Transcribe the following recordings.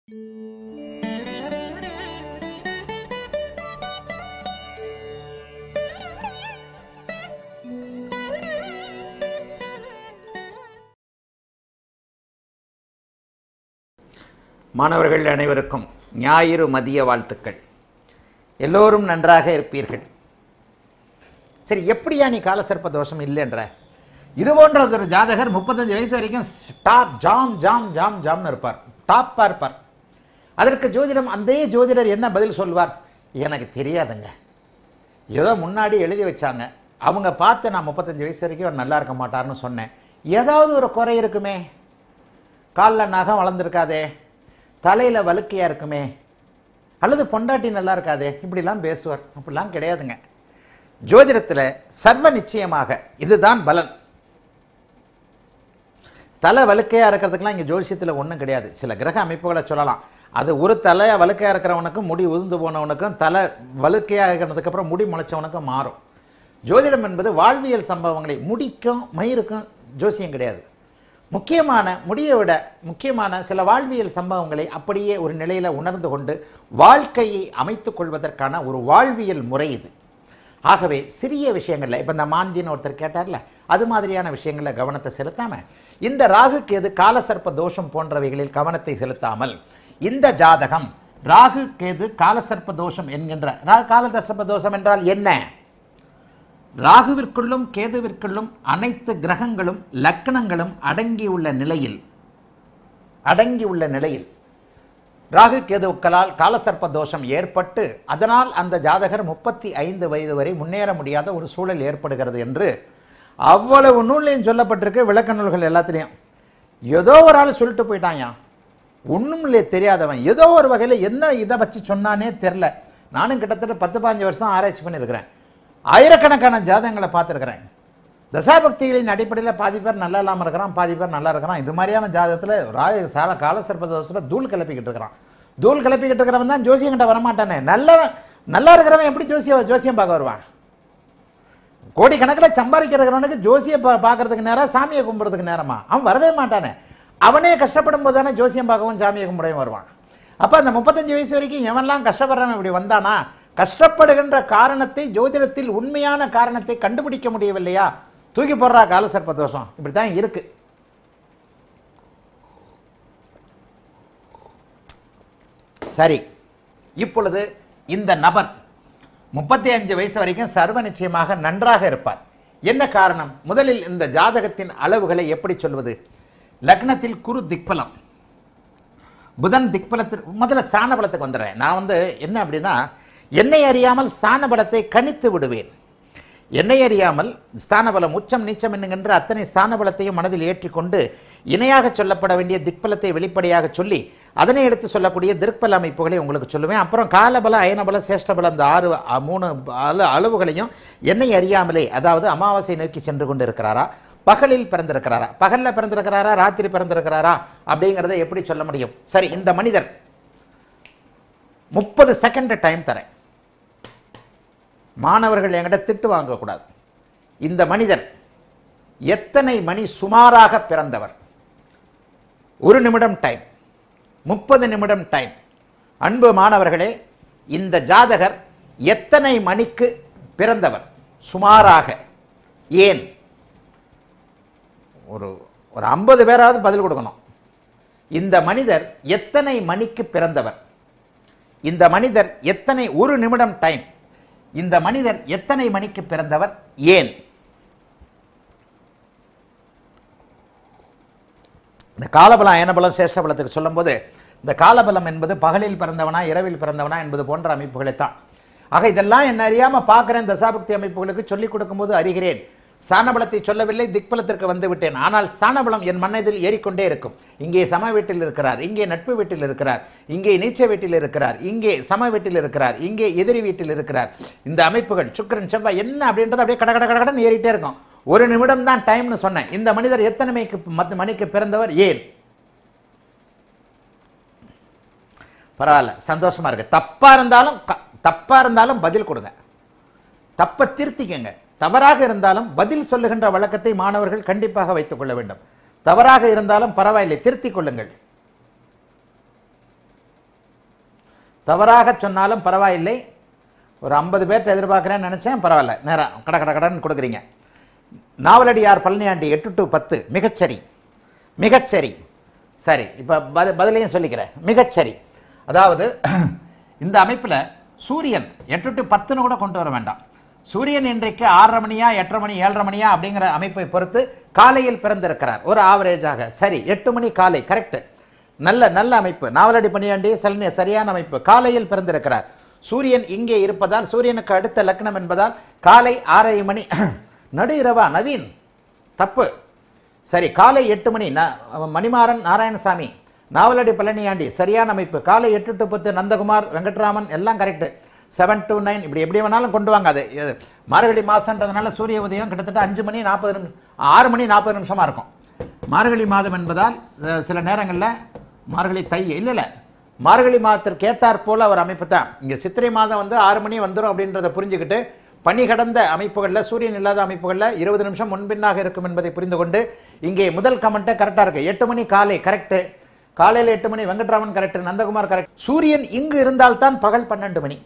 மாணவர்கள் அனைவருக்கும் ஞாயிறு மதிய வாழ்த்துக்கள் எல்லோரும் நன்றாக இருப்பீர்கள் சரி எப்படியா நீ காலசர்ப்ப தோஷம் இல்லைன்ற இது போன்ற ஒரு ஜாதகர் முப்பத்தஞ்சு வயசு வரைக்கும் டாப் ஜாம் ஜாம் ஜாம் ஜாம்னு இருப்பார் டாப்பாக இருப்பார் அதற்கு ஜோதிடம் அந்த ஜோதிடர் என்ன பதில் சொல்வார் எனக்கு தெரியாதுங்க ஏதோ முன்னாடி எழுதி வச்சாங்க அவங்க பார்த்து நான் முப்பத்தஞ்சு வயசு வரைக்கும் அவர் நல்லா இருக்க மாட்டார்னு சொன்னேன் ஏதாவது ஒரு குறை இருக்குமே காலில் நகம் வளர்ந்துருக்காதே தலையில் வழுக்கையாக இருக்குமே அல்லது பொண்டாட்டி நல்லா இருக்காதே இப்படிலாம் பேசுவார் அப்படிலாம் கிடையாதுங்க ஜோதிடத்தில் சர்வ நிச்சயமாக இதுதான் பலன் தலை வழுக்கையாக இருக்கிறதுக்கெல்லாம் இங்கே ஜோசியத்தில் ஒன்றும் கிடையாது சில கிரக அமைப்புகளை சொல்லலாம் அது ஒரு தலையாக வழுக்கையாக இருக்கிறவனுக்கும் முடி உதிர்ந்து போனவனுக்கும் தலை வழுக்கையாக இருக்கிறதுக்கப்புறம் முடி முளைச்சவனுக்கும் மாறும் ஜோதிடம் என்பது வாழ்வியல் சம்பவங்களை முடிக்கும் மயிருக்கும் ஜோசியம் கிடையாது முக்கியமான முடியை விட முக்கியமான சில வாழ்வியல் சம்பவங்களை அப்படியே ஒரு நிலையில் உணர்ந்து கொண்டு வாழ்க்கையை அமைத்துக் கொள்வதற்கான ஒரு வாழ்வியல் முறை இது ஆகவே சிறிய விஷயங்களில் இப்போ இந்த மாந்தின்னு ஒருத்தர் கேட்டார்ல அது மாதிரியான விஷயங்களில் கவனத்தை செலுத்தாமல் இந்த ராகு கேது காலசர்ப்ப தோஷம் போன்றவைகளில் கவனத்தை செலுத்தாமல் இந்த ஜாதகம் ராகு கேது காலசர்ப்ப தோஷம் என்கின்ற ரா- காலசர்ப்ப தோஷம் என்றால் என்ன ராகுவிற்குள்ளும் கேதுவிற்குள்ளும் அனைத்து கிரகங்களும் லக்கணங்களும் அடங்கியுள்ள நிலையில் அடங்கியுள்ள நிலையில் ராகு கேதுக்களால் காலசர்ப்ப தோஷம் ஏற்பட்டு அதனால் அந்த ஜாதகர் முப்பத்தி ஐந்து வயது வரை முன்னேற முடியாத ஒரு சூழல் ஏற்படுகிறது என்று அவ்வளவு நூல்லையும் சொல்லப்பட்டிருக்கு விளக்க நூல்கள் எல்லாத்துலேயும் ஏதோ ஒரு ஆள் சொல்லிட்டு போயிட்டாயா ஒன்றும் இல்லையே தெரியாதவன் ஏதோ ஒரு வகையில் என்ன இதை வச்சு சொன்னானே தெரில நானும் கிட்டத்தட்ட பத்து பாஞ்சு வருஷம் ஆராய்ச்சி பண்ணியிருக்கிறேன் ஆயிரக்கணக்கான ஜாதகங்களை பார்த்துருக்கிறேன் தசாபக்திகளின் அடிப்படையில் பாதி பேர் நல்லா இல்லாமல் இருக்கிறான் பாதி பேர் நல்லா இருக்கிறான் இது மாதிரியான ஜாதகத்தில் ராஜ சால காலசர்ப்ப தோஷத்தில் தூள் கிளப்பிக்கிட்டு இருக்கிறான் தூள் கிளப்பிக்கிட்டு இருக்கிறவன் தான் ஜோசியங்கிட்ட வரமாட்டானே நல்லவன் நல்லா இருக்கிறவன் எப்படி ஜோசிய ஜோசியம் பார்க்க வருவான் கோடிக்கணக்கில் சம்பாதிக்கிறவனுக்கு ஜோசியை பா பார்க்கறதுக்கு நேரம் சாமியை கும்பிட்றதுக்கு நேரமா அவன் வரவே மாட்டானே அவனே கஷ்டப்படும் போது தானே ஜோசியம் பார்க்கவும் சாமியை கும்பிடையும் வருவான் அப்போ அந்த முப்பத்தஞ்சு வயசு வரைக்கும் எவன்லாம் கஷ்டப்படுறவன் இப்படி வந்தானா கஷ்டப்படுகின்ற காரணத்தை ஜோதிடத்தில் உண்மையான காரணத்தை கண்டுபிடிக்க முடியவில்லையா தூக்கி போடுறா காலசர்ப்ப தோஷம் இப்படி தான் இருக்கு சரி இப்பொழுது இந்த நபர் முப்பத்தி அஞ்சு வயசு வரைக்கும் சர்வ நிச்சயமாக நன்றாக இருப்பார் என்ன காரணம் முதலில் இந்த ஜாதகத்தின் அளவுகளை எப்படி சொல்வது லக்னத்தில் குரு திக்பலம் புதன் திக்பலத்தில் முதல்ல ஸ்தான பலத்துக்கு வந்துடுறேன் நான் வந்து என்ன அப்படின்னா என்னை அறியாமல் ஸ்தான பலத்தை கணித்து விடுவேன் என்னை அறியாமல் ஸ்தான பலம் உச்சம் நீச்சம் என்னுகின்ற அத்தனை ஸ்தான பலத்தையும் மனதில் ஏற்றிக்கொண்டு இணையாக சொல்லப்பட வேண்டிய திக்பலத்தை வெளிப்படையாக சொல்லி அதனை எடுத்து சொல்லக்கூடிய திருப்பல அமைப்புகளை உங்களுக்கு சொல்லுவேன் அப்புறம் காலபல அயனபல சேஷ்டபல அந்த ஆறு அ, மூணு அள அளவுகளையும் என்னை அறியாமலே அதாவது அமாவாசை நோக்கி சென்று கொண்டு இருக்கிறாரா பகலில் பிறந்திருக்கிறாரா பகலில் பிறந்திருக்கிறாரா ராத்திரி பிறந்திருக்கிறாரா அப்படிங்கிறத எப்படி சொல்ல முடியும் சரி இந்த மனிதர் முப்பது செகண்ட் டைம் தரேன் மாணவர்கள் என்கிட்ட திட்டு வாங்கக்கூடாது இந்த மனிதர் எத்தனை மணி சுமாராக பிறந்தவர் ஒரு நிமிடம் டைம் முப்பது நிமிடம் டைம் அன்பு மாணவர்களே இந்த ஜாதகர் எத்தனை மணிக்கு பிறந்தவர் சுமாராக ஏன் ஒரு ஒரு ஐம்பது பேராவது பதில் கொடுக்கணும் இந்த மனிதர் எத்தனை மணிக்கு பிறந்தவர் இந்த மனிதர் எத்தனை ஒரு நிமிடம் டைம் இந்த மனிதர் எத்தனை மணிக்கு பிறந்தவர் ஏன் இந்த காலபலம் அயனபலம் சேஷ்டபலத்துக்கு சொல்லும்போது இந்த காலபலம் என்பது பகலில் பிறந்தவனா இரவில் பிறந்தவனா என்பது போன்ற அமைப்புகளைத்தான் ஆக இதெல்லாம் என்ன அறியாமல் பார்க்குறேன் தசாபக்தி அமைப்புகளுக்கு சொல்லிக் கொடுக்கும்போது அறிகிறேன் ஸ்தானபலத்தை சொல்லவில்லை திக்பலத்திற்கு வந்து விட்டேன் ஆனால் ஸ்தானபலம் என் மனதில் ஏறிக்கொண்டே இருக்கும் இங்கே சம வீட்டில் இருக்கிறார் இங்கே நட்பு வீட்டில் இருக்கிறார் இங்கே நீச்ச வீட்டில் இருக்கிறார் இங்கே சம வீட்டில் இருக்கிறார் இங்கே எதிரி வீட்டில் இருக்கிறார் இந்த அமைப்புகள் சுக்கிரன் செவ்வாய் என்ன அப்படின்றது அப்படியே கட கட கட கடன்னு ஏறிட்டே இருக்கும் ஒரு நிமிடம் தான் டைம்னு சொன்னேன் இந்த மனிதர் எத்தனை மணிக்கு மத்த மணிக்கு பிறந்தவர் ஏன் பரவாயில்ல சந்தோஷமா இருக்கு தப்பா இருந்தாலும் க- தப்பா இருந்தாலும் பதில் கொடுங்க தப்பை திருத்திக்கங்க தவறாக இருந்தாலும் பதில் சொல்லுகின்ற வழக்கத்தை மாணவர்கள் கண்டிப்பாக வைத்துக் கொள்ள வேண்டும் தவறாக இருந்தாலும் பரவாயில்லை திருத்திக் கொள்ளுங்கள் தவறாக சொன்னாலும் பரவாயில்லை ஒரு ஐம்பது பேர்த்த எதிர்பார்க்குறேன்னு நினச்சேன் பரவாயில்ல நேரம் கட கட கடன்னு கொடுக்குறீங்க நாவலடியார் பழனியாண்டி எட்டு டு பத்து மிகச்சரி மிகச்சரி சரி இப்போ பத பதிலையும் சொல்லிக்கிறேன் மிகச்சரி அதாவது இந்த அமைப்பில் சூரியன் எட்டு டு பத்துன்னு கூட கொண்டு வர வேண்டாம் சூரியன் இன்றைக்கு ஆறரை மணியா எட்டரை மணி ஏழரை மணியா அப்படிங்கிற அமைப்பை பொறுத்து காலையில் பிறந்திருக்கிறார் ஒரு ஆவரேஜாக சரி எட்டு மணி காலை கரெக்ட் நல்ல நல்ல அமைப்பு நாவலடி பணியாண்டி சலனி சரியான அமைப்பு காலையில் பிறந்திருக்கிறார் சூரியன் இங்கே இருப்பதால் சூரியனுக்கு அடுத்த லக்னம் என்பதால் காலை ஆறரை மணி நடு இரவா நவீன் தப்பு சரி காலை எட்டு மணி ந- மணிமாறன் நாராயணசாமி நாவலடி பழனியாண்டி சரியான அமைப்பு காலை எட்டு டு பத்து நந்தகுமார் வெங்கட்ராமன் எல்லாம் கரெக்டு செவன் டு நைன் இப்படி எப்படி வேணாலும் கொண்டு வாங்க அது இது மார்கழி மாதன்றதுனால சூரிய உதயம் கிட்டத்தட்ட அஞ்சு மணி நாற்பது நிமிஷம் ஆறு மணி நாற்பது நிமிஷமாக இருக்கும் மார்கழி மாதம் என்பதால் அஹ், சில நேரங்களில் மார்கழி தை இல்லை இல்லை மார்கழி மாதத்திற்கு ஏத்தாற் போல ஒரு அமைப்பு தான் இங்கே சித்திரை மாதம் வந்து ஆறு மணி வந்துடும் அப்படின்றத புரிஞ்சுக்கிட்டு பனி கடந்த அமைப்புகளில் சூரியன் இல்லாத அமைப்புகளில் இருபது நிமிஷம் முன்பின்னாக இருக்கும் என்பதை புரிந்து கொண்டு இங்கே முதல் கமெண்ட்டை கரெக்டாக இருக்கு எட்டு மணி காலை கரெக்டு காலையில் எட்டு மணி வெங்கட்ராமன் கரெக்ட் நந்தகுமார் கரெக்ட் சூரியன் இங்கு இருந்தால்தான் பகல் பன்னெண்டு மணி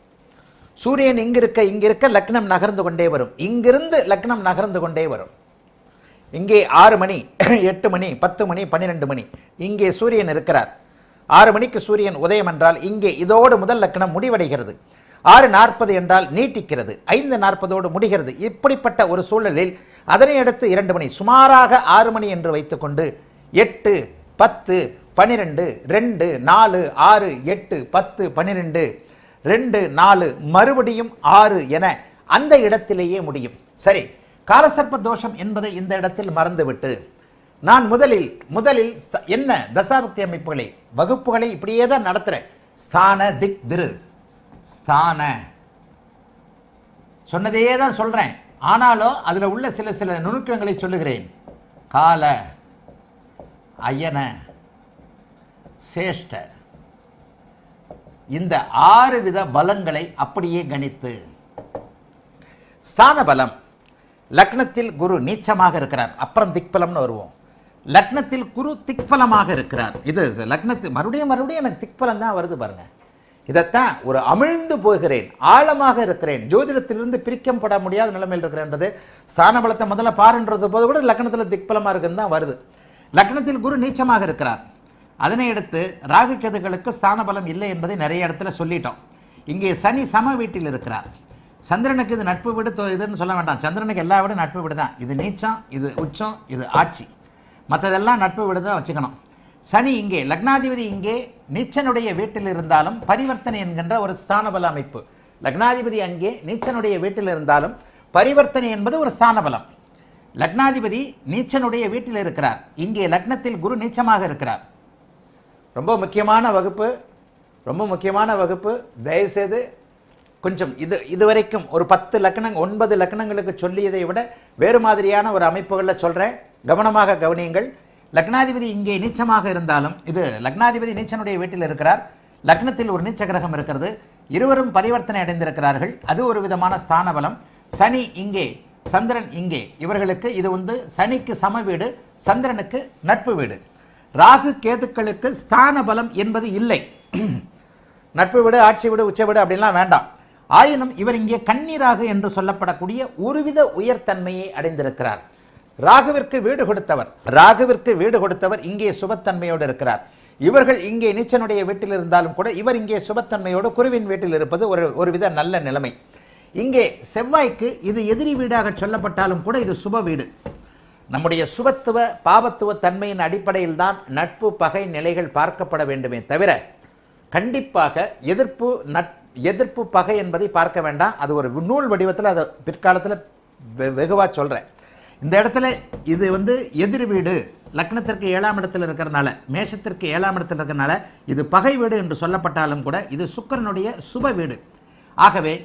சூரியன் இங்கு இருக்க இங்க இருக்க லக்னம் நகர்ந்து கொண்டே வரும் இங்கிருந்து லக்னம் நகர்ந்து கொண்டே வரும் இங்கே ஆறு மணி எட்டு மணி பத்து மணி பன்னிரெண்டு மணி இங்கே சூரியன் இருக்கிறார் ஆறு மணிக்கு சூரியன் உதயம் என்றால் இங்கே இதோடு முதல் லக்னம் முடிவடைகிறது ஆறு நாற்பது என்றால் நீட்டிக்கிறது ஐந்து நாற்பதோடு முடிகிறது இப்படிப்பட்ட ஒரு சூழலில் அதனை அடுத்து இரண்டு மணி சுமாராக ஆறு மணி என்று வைத்துக்கொண்டு எட்டு பத்து பனிரெண்டு ரெண்டு நாலு ஆறு எட்டு பத்து பன்னிரெண்டு ரெண்டு நாலு மறுபடியும் ஆறு என அந்த இடத்திலேயே முடியும் சரி காலசர்ப்ப தோஷம் என்பதை இந்த இடத்தில் மறந்துவிட்டு நான் முதலில் முதலில் ச- என்ன தசாபக்தி அமைப்புகளை வகுப்புகளை இப்படியே தான் நடத்துறேன் ஸ்தான திக் திரு ஸ்தான சொன்னதையே தான் சொல்றேன் ஆனாலும் அதுல உள்ள சில சில நுணுக்கங்களை சொல்லுகிறேன் கால அயன சேஷ்ட இந்த ஆறு வித பலங்களை அப்படியே கணித்து ஸ்தான பலம் லக்னத்தில் குரு நீச்சமாக இருக்கிறார் அப்புறம் திக்பலம்னு வருவோம் லக்னத்தில் குரு திக்பலமாக இருக்கிறார் இது லக்னத்தில் மறுபடியும் மறுபடியும் எனக்கு திக்பலம் தான் வருது பாருங்க இதைத்தான் ஒரு அமிழ்ந்து போகிறேன் ஆழமாக இருக்கிறேன் ஜோதிடத்திலிருந்து பிரிக்கப்பட முடியாத நிலைமையில் இருக்கிறேன்றது ஸ்தான பலத்தை முதல்ல பாருன்றது போது கூட லக்னத்தில் திக்பலமாக இருக்குன்னு தான் வருது லக்னத்தில் குரு நீச்சமாக இருக்கிறார் அதனை அடுத்து ராகு கேதுகளுக்கு ஸ்தான பலம் இல்லை என்பதை நிறைய இடத்துல சொல்லிட்டோம் இங்கே சனி சம வீட்டில் இருக்கிறார் சந்திரனுக்கு இது நட்பு வீடு தொ- இதுன்னு சொல்ல வேண்டாம் சந்திரனுக்கு எல்லா வீடும் நட்பு வீடு தான் இது நீச்சம் இது உச்சம் இது ஆட்சி மற்றதெல்லாம் நட்பு வீடு தான் வச்சுக்கணும் சனி இங்கே லக்னாதிபதி இங்கே நீச்சனுடைய வீட்டில் இருந்தாலும் பரிவர்த்தனை என்கின்ற ஒரு ஸ்தானபல அமைப்பு லக்னாதிபதி அங்கே நீச்சனுடைய வீட்டில் இருந்தாலும் பரிவர்த்தனை என்பது ஒரு ஸ்தானபலம் லக்னாதிபதி நீச்சனுடைய வீட்டில் இருக்கிறார் இங்கே லக்னத்தில் குரு நீச்சமாக இருக்கிறார் ரொம்ப முக்கியமான வகுப்பு ரொம்ப முக்கியமான வகுப்பு தயவுசெய்து கொஞ்சம் இது இதுவரைக்கும் ஒரு பத்து லக்கணம் ஒன்பது லக்கணங்களுக்கு சொல்லியதை விட வேறு மாதிரியான ஒரு அமைப்புகளில் சொல்கிறேன் கவனமாக கவனியுங்கள் லக்னாதிபதி இங்கே நீச்சமாக இருந்தாலும் இது லக்னாதிபதி நீச்சனுடைய வீட்டில் இருக்கிறார் லக்னத்தில் ஒரு நீச்ச கிரகம் இருக்கிறது இருவரும் பரிவர்த்தனை அடைந்திருக்கிறார்கள் அது ஒரு விதமான ஸ்தான பலம் சனி இங்கே சந்திரன் இங்கே இவர்களுக்கு இது வந்து சனிக்கு சம வீடு சந்திரனுக்கு நட்பு வீடு ராகு கேதுக்களுக்கு ஸ்தான பலம் என்பது இல்லை நட்பு வீடு ஆட்சி வீடு உச்ச வீடு அப்படிலாம் வேண்டாம் ஆயினும் இவர் இங்கே கன்னிராகு என்று சொல்லப்படக்கூடிய ஒருவித உயர்தன்மையை அடைந்திருக்கிறார் ராகுவிற்கு வீடு கொடுத்தவர் ராகுவிற்கு வீடு கொடுத்தவர் இங்கே சுபத்தன்மையோடு இருக்கிறார் இவர்கள் இங்கே நீச்சனுடைய வீட்டில் இருந்தாலும் கூட இவர் இங்கே சுபத்தன்மையோடு குருவின் வீட்டில் இருப்பது ஒரு ஒருவித நல்ல நிலைமை இங்கே செவ்வாய்க்கு இது எதிரி வீடாக சொல்லப்பட்டாலும் கூட இது சுப வீடு நம்முடைய சுபத்துவ பாவத்துவ தன்மையின் அடிப்படையில் தான் நட்பு பகை நிலைகள் பார்க்கப்பட வேண்டுமே தவிர கண்டிப்பாக எதிர்ப்பு நட் எதிர்ப்பு பகை என்பதை பார்க்க வேண்டாம் அது ஒரு நூல் வடிவத்தில் அதை பிற்காலத்தில் வெகுவாக சொல்கிறேன் இந்த இடத்துல இது வந்து எதிர் வீடு லக்னத்திற்கு ஏழாம் இடத்தில் இருக்கிறனால மேஷத்திற்கு ஏழாம் இடத்தில் இருக்கிறனால இது பகை வீடு என்று சொல்லப்பட்டாலும் கூட இது சுக்கிரனுடைய சுப வீடு ஆகவே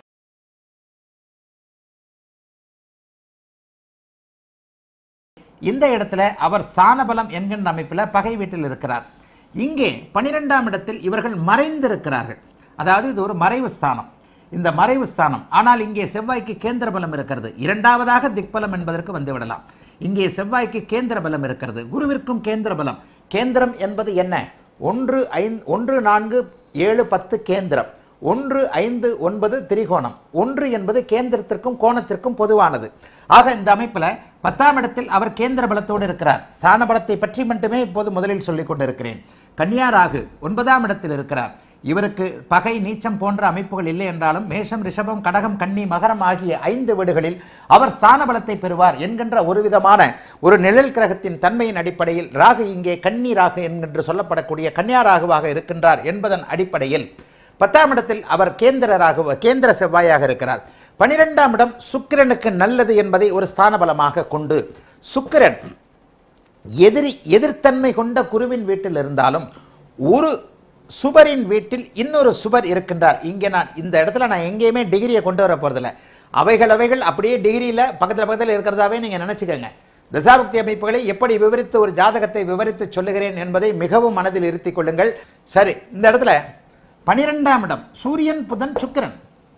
இந்த இடத்துல அவர் ஸ்தானபலம் என்கின்ற அமைப்பில் பகை வீட்டில் இருக்கிறார் இங்கே பனிரெண்டாம் இடத்தில் இவர்கள் மறைந்திருக்கிறார்கள் அதாவது இது ஒரு மறைவு ஸ்தானம் இந்த மறைவு ஸ்தானம் ஆனால் இங்கே செவ்வாய்க்கு கேந்திர பலம் இருக்கிறது இரண்டாவதாக திக்பலம் என்பதற்கு வந்து விடலாம் இங்கே செவ்வாய்க்கு கேந்திர பலம் இருக்கிறது குருவிற்கும் கேந்திர பலம் கேந்திரம் என்பது என்ன ஒன்று ஐந்து ஒன்று நான்கு ஏழு பத்து கேந்திரம் ஒன்று ஐந்து ஒன்பது திரிகோணம் ஒன்று என்பது கேந்திரத்திற்கும் கோணத்திற்கும் பொதுவானது ஆக இந்த அமைப்பில் பத்தாம் இடத்தில் அவர் கேந்திர பலத்தோடு இருக்கிறார் ஸ்தான பலத்தை பற்றி மட்டுமே இப்போது முதலில் சொல்லிக் கொண்டிருக்கிறேன் கன்னியா ராகு ஒன்பதாம் இடத்தில் இருக்கிறார் இவருக்கு பகை நீச்சம் போன்ற அமைப்புகள் இல்லை என்றாலும் மேஷம் ரிஷபம் கடகம் கன்னி மகரம் ஆகிய ஐந்து வீடுகளில் அவர் ஸ்தான பலத்தை பெறுவார் என்கின்ற ஒரு விதமான ஒரு நிழல் கிரகத்தின் தன்மையின் அடிப்படையில் ராகு இங்கே கன்னி ராகு என்கின்ற சொல்லப்படக்கூடிய கன்னியா ராகுவாக இருக்கின்றார் என்பதன் அடிப்படையில் பத்தாம் இடத்தில் அவர் கேந்திர ராகு கேந்திர செவ்வாயாக இருக்கிறார் பனிரெண்டாம் இடம் சுக்கிரனுக்கு நல்லது என்பதை ஒரு ஸ்தான பலமாக கொண்டு சுக்கிரன் எதிரி எதிர்த்தன்மை கொண்ட குருவின் வீட்டில் இருந்தாலும் ஒரு சுபரின் வீட்டில் இன்னொரு சுபர் இருக்கின்றார் இங்கே நான் இந்த இடத்துல நான் எங்கேயுமே டிகிரியை கொண்டு வர போகிறதில்ல அவைகள் அவைகள் அப்படியே டிகிரியில் பக்கத்தில் பக்கத்தில் இருக்கிறதாவே நீங்கள் நினச்சிக்கோங்க தசாபக்தி அமைப்புகளை எப்படி விவரித்து ஒரு ஜாதகத்தை விவரித்து சொல்லுகிறேன் என்பதை மிகவும் மனதில் இருத்திக் கொள்ளுங்கள் சரி இந்த இடத்துல பனிரெண்டாம் இடம் சூரியன் புதன் சுக்கிரன்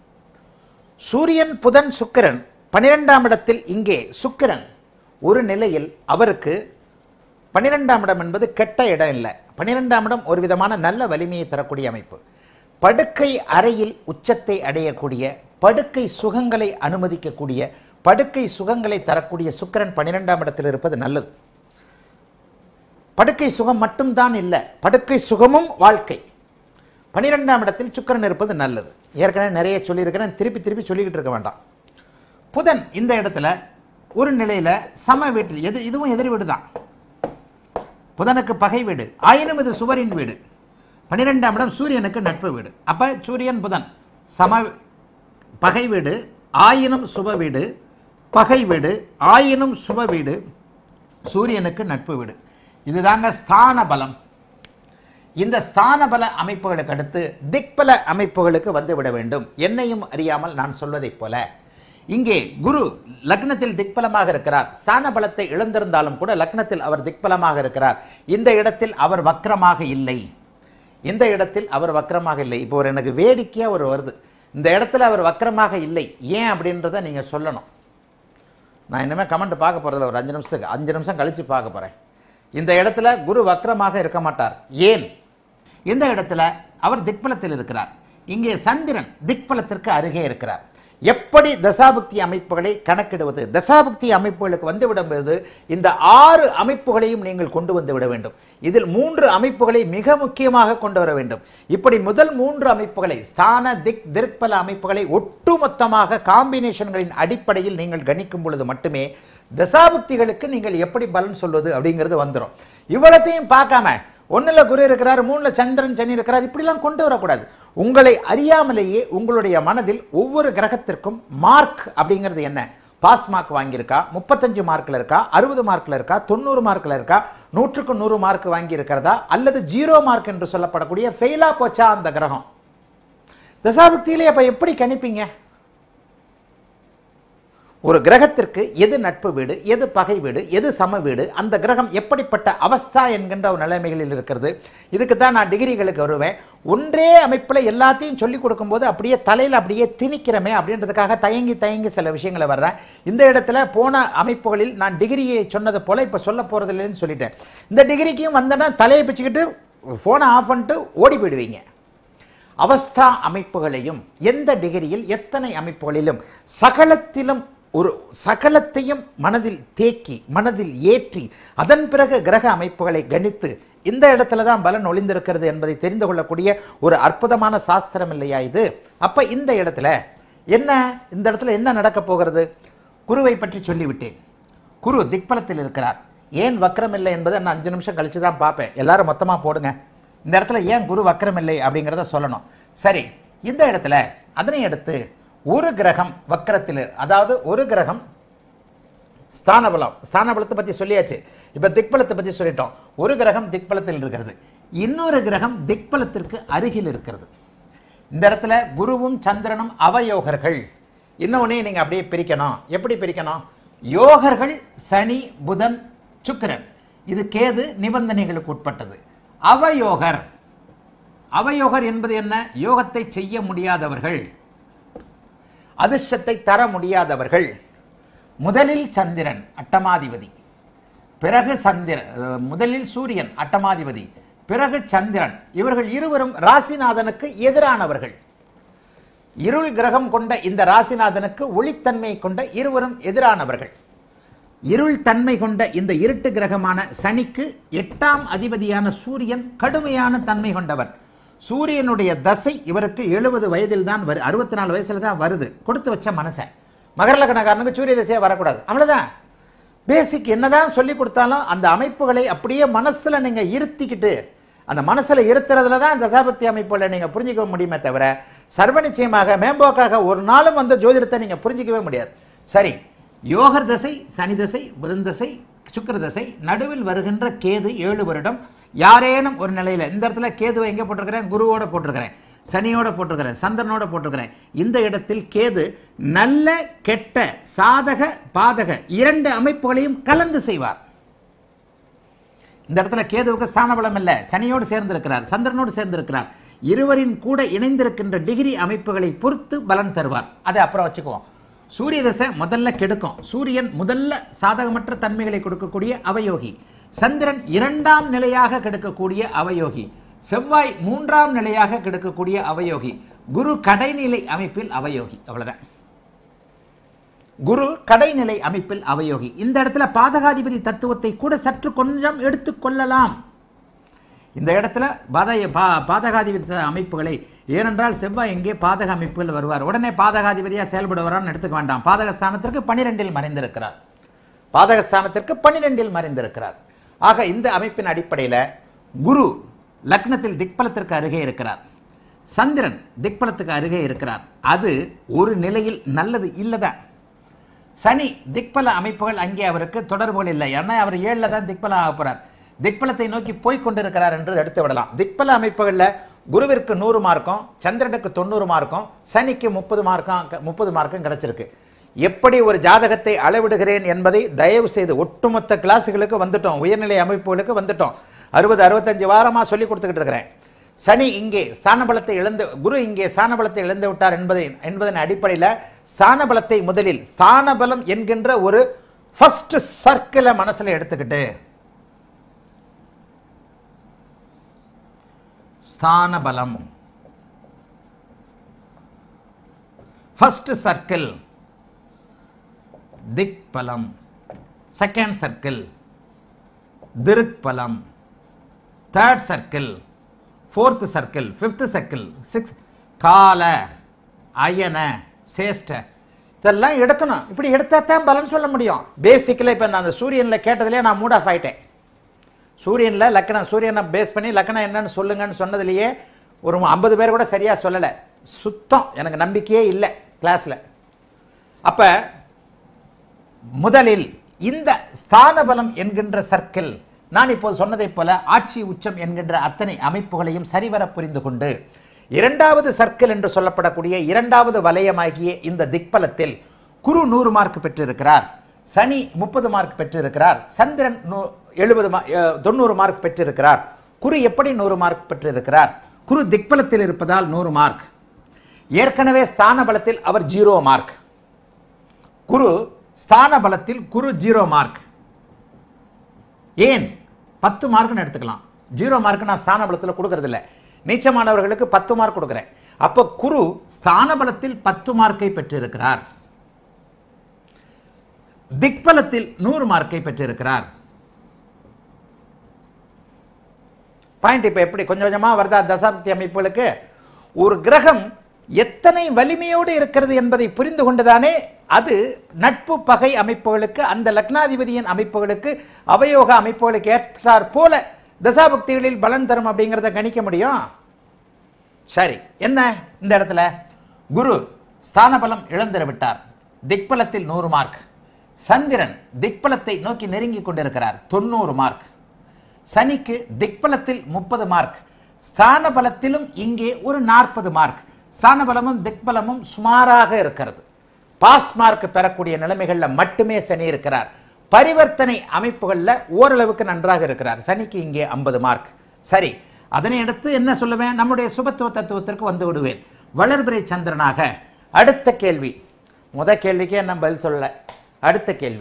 சூரியன் புதன் சுக்கிரன் பனிரெண்டாம் இடத்தில் இங்கே சுக்கிரன் ஒரு நிலையில் அவருக்கு பன்னிரெண்டாம் இடம் என்பது கெட்ட இடம் இல்லை பன்னிரெண்டாம் இடம் ஒரு விதமான நல்ல வலிமையை தரக்கூடிய அமைப்பு படுக்கை அறையில் உச்சத்தை அடையக்கூடிய படுக்கை சுகங்களை அனுமதிக்கக்கூடிய படுக்கை சுகங்களை தரக்கூடிய சுக்கிரன் பன்னிரெண்டாம் இடத்தில் இருப்பது நல்லது படுக்கை சுகம் மட்டும்தான் இல்லை படுக்கை சுகமும் வாழ்க்கை பன்னிரெண்டாம் இடத்தில் சுக்கிரன் இருப்பது நல்லது ஏற்கனவே நிறைய சொல்லியிருக்கிறேன் திருப்பி திருப்பி சொல்லிக்கிட்டு இருக்க வேண்டாம் புதன் இந்த இடத்துல ஒரு நிலையில் சம வீட்டில் எது இதுவும் எதிர் வீடு தான் புதனுக்கு பகை வீடு ஆயினும் இது சுவரின் வீடு பன்னிரெண்டாம் இடம் சூரியனுக்கு நட்பு வீடு அப்போ சூரியன் புதன் சம பகை வீடு ஆயினும் சுப வீடு பகை வீடு ஆயினும் சுப வீடு சூரியனுக்கு நட்பு வீடு இதுதாங்க ஸ்தான பலம் இந்த ஸ்தான பல அமைப்புகளுக்கு அடுத்து திக்பல அமைப்புகளுக்கு வந்து விட வேண்டும் என்னையும் அறியாமல் நான் சொல்வதைப் போல இங்கே குரு லக்னத்தில் திக்பலமாக இருக்கிறார் ஸ்தான பலத்தை இழந்திருந்தாலும் கூட லக்னத்தில் அவர் திக்பலமாக இருக்கிறார் இந்த இடத்தில் அவர் வக்ரமாக இல்லை இந்த இடத்தில் அவர் வக்ரமாக இல்லை இப்போ ஒரு எனக்கு வேடிக்கையாக ஒரு வருது இந்த இடத்துல அவர் வக்ரமாக இல்லை ஏன் அப்படின்றத நீங்கள் சொல்லணும் நான் இனிமேல் கமெண்ட் பார்க்க போகிறதில்ல ஒரு அஞ்சு நிமிஷத்துக்கு அஞ்சு நிமிஷம் கழித்து பார்க்க போகிறேன் இந்த இடத்துல குரு வக்ரமாக இருக்க மாட்டார் ஏன் இந்த இடத்துல அவர் திக்பலத்தில் இருக்கிறார் இங்கே சந்திரன் திக்பலத்திற்கு அருகே இருக்கிறார் எப்படி தசாபுக்தி அமைப்புகளை கணக்கிடுவது தசாபுக்தி அமைப்புகளுக்கு வந்து விடும்போது இந்த ஆறு அமைப்புகளையும் நீங்கள் கொண்டு வந்து விட வேண்டும் இதில் மூன்று அமைப்புகளை மிக முக்கியமாக கொண்டு வர வேண்டும் இப்படி முதல் மூன்று அமைப்புகளை ஸ்தான திக் திக்பல அமைப்புகளை ஒட்டுமொத்தமாக காம்பினேஷன்களின் அடிப்படையில் நீங்கள் கணிக்கும் பொழுது மட்டுமே தசாபுக்திகளுக்கு நீங்கள் எப்படி பலன் சொல்வது அப்படிங்கிறது வந்துடும் இவ்வளத்தையும் பார்க்காம ஒன்றில் குரு இருக்கிறார் மூணில் சந்திரன் சனி இருக்கிறார் இப்படிலாம் கொண்டு வரக்கூடாது உங்களை அறியாமலேயே உங்களுடைய மனதில் ஒவ்வொரு கிரகத்திற்கும் மார்க் அப்படிங்கிறது என்ன பாஸ் மார்க் வாங்கியிருக்கா முப்பத்தஞ்சு மார்க்கில் இருக்கா அறுபது மார்க்கில் இருக்கா தொண்ணூறு மார்க்கில் இருக்கா நூற்றுக்கு நூறு மார்க் வாங்கி இருக்கிறதா அல்லது ஜீரோ மார்க் என்று சொல்லப்படக்கூடிய ஃபெயிலாக போச்சா அந்த கிரகம் தசாபக்தியிலே அப்போ எப்படி கணிப்பீங்க ஒரு கிரகத்திற்கு எது நட்பு வீடு எது பகை வீடு எது சம வீடு அந்த கிரகம் எப்படிப்பட்ட அவஸ்தா என்கின்ற ஒரு நிலைமைகளில் இருக்கிறது இதுக்கு தான் நான் டிகிரிகளுக்கு வருவேன் ஒன்றே அமைப்பில் எல்லாத்தையும் சொல்லிக் கொடுக்கும்போது அப்படியே தலையில் அப்படியே திணிக்கிறமே அப்படின்றதுக்காக தயங்கி தயங்கி சில விஷயங்களை வர்றேன் இந்த இடத்துல போன அமைப்புகளில் நான் டிகிரியை சொன்னது போல இப்போ சொல்ல போகிறதில்லைன்னு சொல்லிட்டேன் இந்த டிகிரிக்கும் வந்தேன்னா தலையை பிச்சுக்கிட்டு ஃபோனை ஆஃப் பண்ணிட்டு ஓடி போயிடுவீங்க அவஸ்தா அமைப்புகளையும் எந்த டிகிரியில் எத்தனை அமைப்புகளிலும் சகலத்திலும் ஒரு சகலத்தையும் மனதில் தேக்கி மனதில் ஏற்றி அதன் பிறகு கிரக அமைப்புகளை கணித்து இந்த இடத்துல தான் பலன் ஒளிந்திருக்கிறது என்பதை தெரிந்து கொள்ளக்கூடிய ஒரு அற்புதமான சாஸ்திரம் இல்லையா இது அப்ப இந்த இடத்துல என்ன இந்த இடத்துல என்ன நடக்க போகிறது குருவை பற்றி சொல்லிவிட்டேன் குரு திக்பலத்தில் இருக்கிறார் ஏன் வக்ரம் இல்லை என்பதை நான் அஞ்சு நிமிஷம் கழிச்சு தான் பார்ப்பேன் எல்லாரும் மொத்தமாக போடுங்க இந்த இடத்துல ஏன் குரு வக்ரம் இல்லை அப்படிங்கிறத சொல்லணும் சரி இந்த இடத்துல அதனை அடுத்து ஒரு கிரகம் வக்கரத்தில் அதாவது ஒரு கிரகம் ஸ்தானபலம் ஸ்தானபலத்தை பற்றி சொல்லியாச்சு இப்போ திக்பலத்தை பற்றி சொல்லிட்டோம் ஒரு கிரகம் திக்பலத்தில் இருக்கிறது இன்னொரு கிரகம் திக்பலத்திற்கு அருகில் இருக்கிறது இந்த இடத்துல குருவும் சந்திரனும் அவயோகர்கள் இன்னொன்னே நீங்கள் அப்படியே பிரிக்கணும் எப்படி பிரிக்கணும் யோகர்கள் சனி புதன் சுக்கிரன் இது கேது நிபந்தனைகளுக்கு உட்பட்டது அவயோகர் அவயோகர் என்பது என்ன யோகத்தை செய்ய முடியாதவர்கள் அதிர்ஷ்டத்தை தர முடியாதவர்கள் முதலில் சந்திரன் அட்டமாதிபதி பிறகு சந்திர அஹ், முதலில் சூரியன் அட்டமாதிபதி பிறகு சந்திரன் இவர்கள் இருவரும் ராசிநாதனுக்கு எதிரானவர்கள் இருள் கிரகம் கொண்ட இந்த ராசிநாதனுக்கு ஒளித்தன்மை கொண்ட இருவரும் எதிரானவர்கள் இருள் தன்மை கொண்ட இந்த இருட்டு கிரகமான சனிக்கு எட்டாம் அதிபதியான சூரியன் கடுமையான தன்மை கொண்டவர் சூரியனுடைய தசை இவருக்கு எழுபது வயதில் தான் வரு அறுபத்தி நாலு வயசுல தான் வருது கொடுத்து வச்ச மனசன் மகர லக்னக்காரனுக்கு சூரிய தசையே வரக்கூடாது அவ்வளவுதான் பேசிக் என்னதான் சொல்லி கொடுத்தாலும் அந்த அமைப்புகளை அப்படியே மனசுல நீங்க இருத்திக்கிட்டு அந்த மனசுல இருத்துறதுல தான் தசாபக்தி அமைப்புகளை நீங்க புரிஞ்சிக்க முடியுமே தவிர சர்வ நிச்சயமாக மேம்போக்காக ஒரு நாளும் அந்த ஜோதிடத்தை நீங்க புரிஞ்சிக்கவே முடியாது சரி யோகர் தசை சனி தசை புதன் தசை சுக்கிர தசை நடுவில் வருகின்ற கேது ஏழு வருடம் யாரேனும் ஒரு நிலையில இந்த இடத்துல கேதுவை எங்க போட்டிருக்கிறேன் குருவோட போட்டிருக்கிறேன் சனியோட போட்டிருக்கிறேன் சந்திரனோட போட்டிருக்கிறேன் இந்த இடத்தில் கேது நல்ல கெட்ட சாதக பாதக இரண்டு அமைப்புகளையும் கலந்து செய்வார் இந்த இடத்துல கேதுவுக்கு ஸ்தான பலம் இல்லை சனியோடு சேர்ந்திருக்கிறார் சந்திரனோடு சேர்ந்திருக்கிறார் இருவரின் கூட இணைந்திருக்கின்ற டிகிரி அமைப்புகளை பொறுத்து பலன் தருவார் அதை அப்புறம் வச்சுக்குவோம் சூரிய தசை முதல்ல கெடுக்கும் சூரியன் முதல்ல சாதகமற்ற தன்மைகளை கொடுக்கக்கூடிய அவயோகி சந்திரன் இரண்டாம் நிலையாக கெடுக்கக்கூடிய அவயோகி செவ்வாய் மூன்றாம் நிலையாக கெடுக்கக்கூடிய அவயோகி குரு கடைநிலை அமைப்பில் அவயோகி அவ்வளவுதான் குரு கடைநிலை அமைப்பில் அவயோகி இந்த இடத்துல பாதகாதிபதி தத்துவத்தை கூட சற்று கொஞ்சம் எடுத்துக்கொள்ளலாம் இந்த இடத்துல பாதக பா பாதகாதிபதி அமைப்புகளை ஏனென்றால் செவ்வாய் எங்கே பாதக அமைப்புகள் வருவார் உடனே பாதகாதிபதியாக செயல்படுவாரான்னு எடுத்துக்க வேண்டாம் பாதகஸ்தானத்திற்கு பனிரெண்டில் மறைந்திருக்கிறார் பாதகஸ்தானத்திற்கு பனிரெண்டில் மறைந்திருக்கிறார் ஆக இந்த அமைப்பின் அடிப்படையில் குரு லக்னத்தில் திக்பலத்திற்கு அருகே இருக்கிறார் சந்திரன் திக்பலத்துக்கு அருகே இருக்கிறார் அது ஒரு நிலையில் நல்லது இல்லைதான் சனி திக்பல அமைப்புகள் அங்கே அவருக்கு தொடர்புகள் இல்லை ஏன்னா அவர் ஏழில் தான் திக்பலம் ஆக போறார் திக்பலத்தை நோக்கி போய் கொண்டிருக்கிறார் என்று எடுத்து விடலாம் திக்பல அமைப்புகளில் குருவிற்கு நூறு மார்க்கும் சந்திரனுக்கு தொண்ணூறு மார்க்கும் சனிக்கு முப்பது மார்க்கும் முப்பது மார்க்கும் கிடைச்சிருக்கு எப்படி ஒரு ஜாதகத்தை அளவிடுகிறேன் என்பதை தயவு செய்து ஒட்டுமொத்த கிளாஸுகளுக்கு வந்துட்டோம் உயர்நிலை அமைப்புகளுக்கு வந்துட்டோம் அறுபது அறுபத்தஞ்சு வாரமாக சொல்லி கொடுத்துக்கிட்டு இருக்கிறேன் சனி இங்கே ஸ்தான பலத்தை இழந்து குரு இங்கே ஸ்தான பலத்தை இழந்து விட்டார் என்பதை என்பதன் அடிப்படையில் ஸ்தான பலத்தை முதலில் ஸ்தான பலம் என்கின்ற ஒரு ஃபர்ஸ்ட் சர்க்கிளை மனசுல எடுத்துக்கிட்டு ஸ்தான பலம் ஃபர்ஸ்ட் சர்க்கிள் திக் பலம் செகண்ட் சர்க்கிள் திருக் பலம் third circle fourth circle fifth circle six கால அயன சேஷ்ட இதெல்லாம் எடுக்கணும் இப்படி எடுத்தா தான் பலன் சொல்ல முடியும் பேசிக்கலாக இப்போ நான் அந்த சூரியனில் கேட்டதுலேயே நான் மூட் ஆஃப் ஆயிட்டேன் சூரியனில் லக்கணம் சூரியனை பேஸ் பண்ணி லக்கணம் என்னன்னு சொல்லுங்கன்னு சொன்னதுலேயே ஒரு ஐம்பது பேர் கூட சரியாக சொல்லலை சுத்தம் எனக்கு நம்பிக்கையே இல்லை கிளாஸில் அப்போ முதலில் இந்த ஸ்தான பலம் என்கின்ற சர்க்கிள் நான் இப்போது சொன்னதைப் போல ஆட்சி உச்சம் என்கின்ற அத்தனை அமைப்புகளையும் சரிவர புரிந்து கொண்டு இரண்டாவது சர்க்கிள் என்று சொல்லப்படக்கூடிய இரண்டாவது வலயமாகிய இந்த திக்பலத்தில் குரு நூறு மார்க் பெற்றிருக்கிறார் சனி முப்பது மார்க் பெற்றிருக்கிறார் சந்திரன் எழுபது தொண்ணூறு மார்க் பெற்றிருக்கிறார் குரு எப்படி நூறு மார்க் பெற்றிருக்கிறார் குரு திக்பலத்தில் இருப்பதால் நூறு மார்க் ஏற்கனவே ஸ்தான பலத்தில் அவர் ஜீரோ மார்க் குரு ஸ்தான பலத்தில் குரு ஜீரோ மார்க் ஏன் பத்து மார்க்னு எடுத்துக்கலாம் ஜீரோ மார்க் நான் ஸ்தான பலத்தில் கொடுக்கறதில்ல நீச்சமானவர்களுக்கு பத்து மார்க் கொடுக்குறேன் அப்போ குரு ஸ்தான பலத்தில் பத்து மார்க்கை பெற்றிருக்கிறார் திக்பலத்தில் நூறு மார்க்கை பெற்றிருக்கிறார் பாயிண்ட் இப்போ எப்படி கொஞ்சம் கொஞ்சமாக வருதா தசாப்தி அமைப்புகளுக்கு ஒரு கிரகம் எத்தனை வலிமையோடு இருக்கிறது என்பதை புரிந்து கொண்டுதானே அது நட்பு பகை அமைப்புகளுக்கு அந்த லக்னாதிபதியின் அமைப்புகளுக்கு அவயோக அமைப்புகளுக்கு ஏற்றார் போல தசாபக்திகளில் பலன் தரும் அப்படிங்கிறத கணிக்க முடியும் சரி என்ன இந்த இடத்துல குரு ஸ்தான பலம் இழந்திர விட்டார் திக்பலத்தில் நூறு மார்க் சந்திரன் திக்பலத்தை நோக்கி நெருங்கி கொண்டிருக்கிறார் தொண்ணூறு மார்க் சனிக்கு திக்பலத்தில் முப்பது மார்க் ஸ்தான பலத்திலும் இங்கே ஒரு நாற்பது மார்க் ஸ்தான பலமும் திக்பலமும் சுமாராக இருக்கிறது பாஸ் மார்க் பெறக்கூடிய நிலைமைகளில் மட்டுமே சனி இருக்கிறார் பரிவர்த்தனை அமைப்புகளில் ஓரளவுக்கு நன்றாக இருக்கிறார் சனிக்கு இங்கே ஐம்பது மார்க் சரி அதனை அடுத்து என்ன சொல்லுவேன் நம்முடைய சுபத்துவ தத்துவத்திற்கு வந்து விடுவேன் வளர்பிறை சந்திரனாக அடுத்த கேள்வி முத கேள்விக்கே என்ன பதில் சொல்லல அடுத்த கேள்வி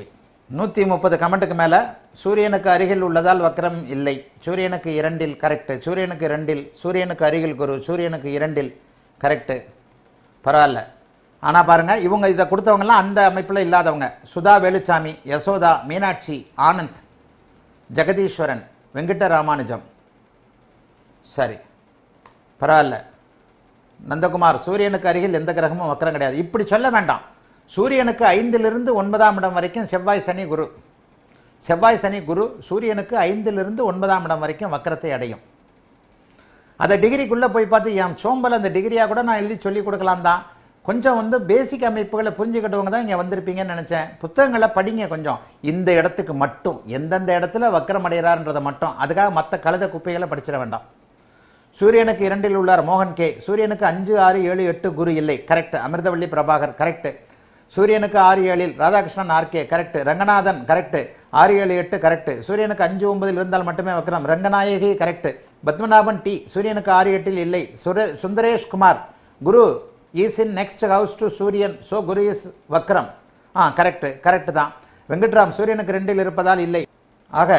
நூற்றி முப்பது கமெண்ட்டுக்கு மேலே சூரியனுக்கு அருகில் உள்ளதால் வக்ரம் இல்லை சூரியனுக்கு இரண்டில் கரெக்டு சூரியனுக்கு இரண்டில் சூரியனுக்கு அருகில் குரு சூரியனுக்கு இரண்டில் கரெக்டு பரவாயில்ல ஆனால் பாருங்கள் இவங்க இதை கொடுத்தவங்கலாம் அந்த அமைப்பில் இல்லாதவங்க சுதா வேலுச்சாமி யசோதா மீனாட்சி ஆனந்த் ஜெகதீஸ்வரன் வெங்கட்ட ராமானுஜம் சரி பரவாயில்ல நந்தகுமார் சூரியனுக்கு அருகில் எந்த கிரகமும் வக்கரம் கிடையாது இப்படி சொல்ல வேண்டாம் சூரியனுக்கு ஐந்திலிருந்து ஒன்பதாம் இடம் வரைக்கும் செவ்வாய் சனி குரு செவ்வாய் சனி குரு சூரியனுக்கு ஐந்திலிருந்து ஒன்பதாம் இடம் வரைக்கும் வக்கரத்தை அடையும் அதை டிகிரிக்குள்ளே போய் பார்த்து என் சோம்பல் அந்த டிகிரியாக கூட நான் எழுதி சொல்லி கொடுக்கலாம் தான் கொஞ்சம் வந்து பேசிக் அமைப்புகளை புரிஞ்சுக்கிட்டவங்க தான் இங்கே வந்திருப்பீங்கன்னு நினச்சேன் புத்தகங்களை படிங்க கொஞ்சம் இந்த இடத்துக்கு மட்டும் எந்தெந்த இடத்துல வக்கரம் அடைகிறார்ன்றதை மட்டும் அதுக்காக மற்ற கழுத குப்பைகளை படிச்சிட வேண்டாம் சூரியனுக்கு இரண்டில் உள்ளார் மோகன் கே சூரியனுக்கு அஞ்சு ஆறு ஏழு எட்டு குரு இல்லை கரெக்ட் அமிர்தவள்ளி பிரபாகர் கரெக்ட் சூரியனுக்கு ஆறு ஏழில் Radhakrishnan RK correct Ranganathan correct ஆறு ஏழு எட்டு கரெக்ட் சூரியனுக்கு அஞ்சு ஒன்பதில் இருந்தால் மட்டுமே வக்கரம் ரங்கநாயகி கரெக்ட் பத்மநாபன் டி சூரியனுக்கு ஆறு எட்டில் இல்லை சுர Sundaresh Kumar guru is in next house to Suriyan so guru is vakram ஆ கரெக்ட் கரெக்ட் தான் வெங்கட்ராம் சூரியனுக்கு ரெண்டில் இருப்பதால் இல்லை ஆக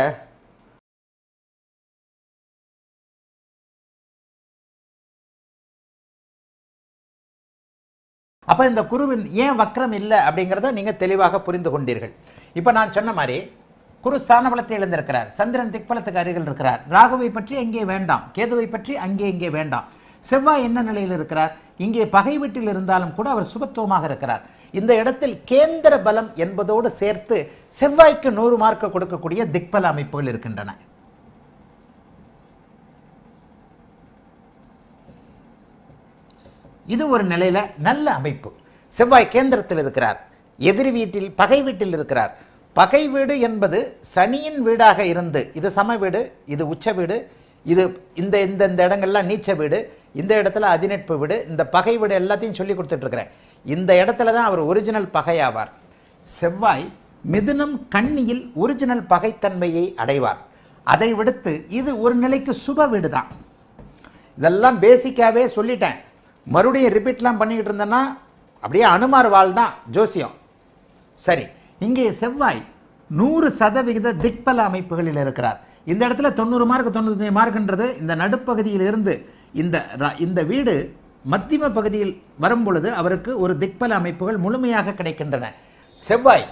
அப்போ இந்த குருவின் ஏன் வக்ரம் இல்லை அப்படிங்கிறத நீங்கள் தெளிவாக புரிந்து கொண்டீர்கள் இப்போ நான் சொன்ன மாதிரி குரு ஸ்தானபலத்தை இழந்திருக்கிறார் சந்திரன் திக்பலத்துக்கு அருகில் இருக்கிறார் ராகுவை பற்றி அங்கே வேண்டாம் கேதுவை பற்றி அங்கே இங்கே வேண்டாம் செவ்வாய் என்ன நிலையில் இருக்கிறார் இங்கே பகை வீட்டில் இருந்தாலும் கூட அவர் சுபத்துவமாக இருக்கிறார் இந்த இடத்தில் கேந்திர பலம் என்பதோடு சேர்த்து செவ்வாய்க்கு நூறு மார்க்கு கொடுக்கக்கூடிய திக்பல அமைப்புகள் இருக்கின்றன இது ஒரு நிலையில நல்ல அமைப்பு செவ்வாய் கேந்திரத்தில் இருக்கிறார் எதிரி வீட்டில் பகை வீட்டில் இருக்கிறார் பகை வீடு என்பது சனியின் வீடாக இருந்து இது சம வீடு இது உச்ச வீடு இது இந்த இந்த இந்த இடங்கள்லாம் நீச்ச வீடு இந்த இடத்துல அதிநட்பு வீடு இந்த பகை வீடு எல்லாத்தையும் சொல்லி கொடுத்துட்டு இருக்கிறேன் இந்த இடத்துல தான் அவர் ஒரிஜினல் பகையாவார் செவ்வாய் மிதுனம் கண்ணியில் ஒரிஜினல் பகைத்தன்மையை அடைவார் அதை விடுத்து இது ஒரு நிலைக்கு சுப வீடு தான் இதெல்லாம் பேசிக்காவே சொல்லிட்டேன் மறுபடியும் ரிப்பீட்லாம் பண்ணிக்கிட்டு இருந்தேன்னா அப்படியே அனுமார் வாழ் தான் ஜோசியம் சரி இங்கே செவ்வாய் நூறு சதவிகித திக்பல அமைப்புகளில் இருக்கிறார் இந்த இடத்துல தொண்ணூறு மார்க் தொண்ணூற்றி மார்க்ன்றது இந்த நடுப்பகுதியில் இருந்து இந்த ர- இந்த வீடு மத்தியம பகுதியில் வரும் பொழுது அவருக்கு ஒரு திக்பல அமைப்புகள் முழுமையாக கிடைக்கின்றன செவ்வாய்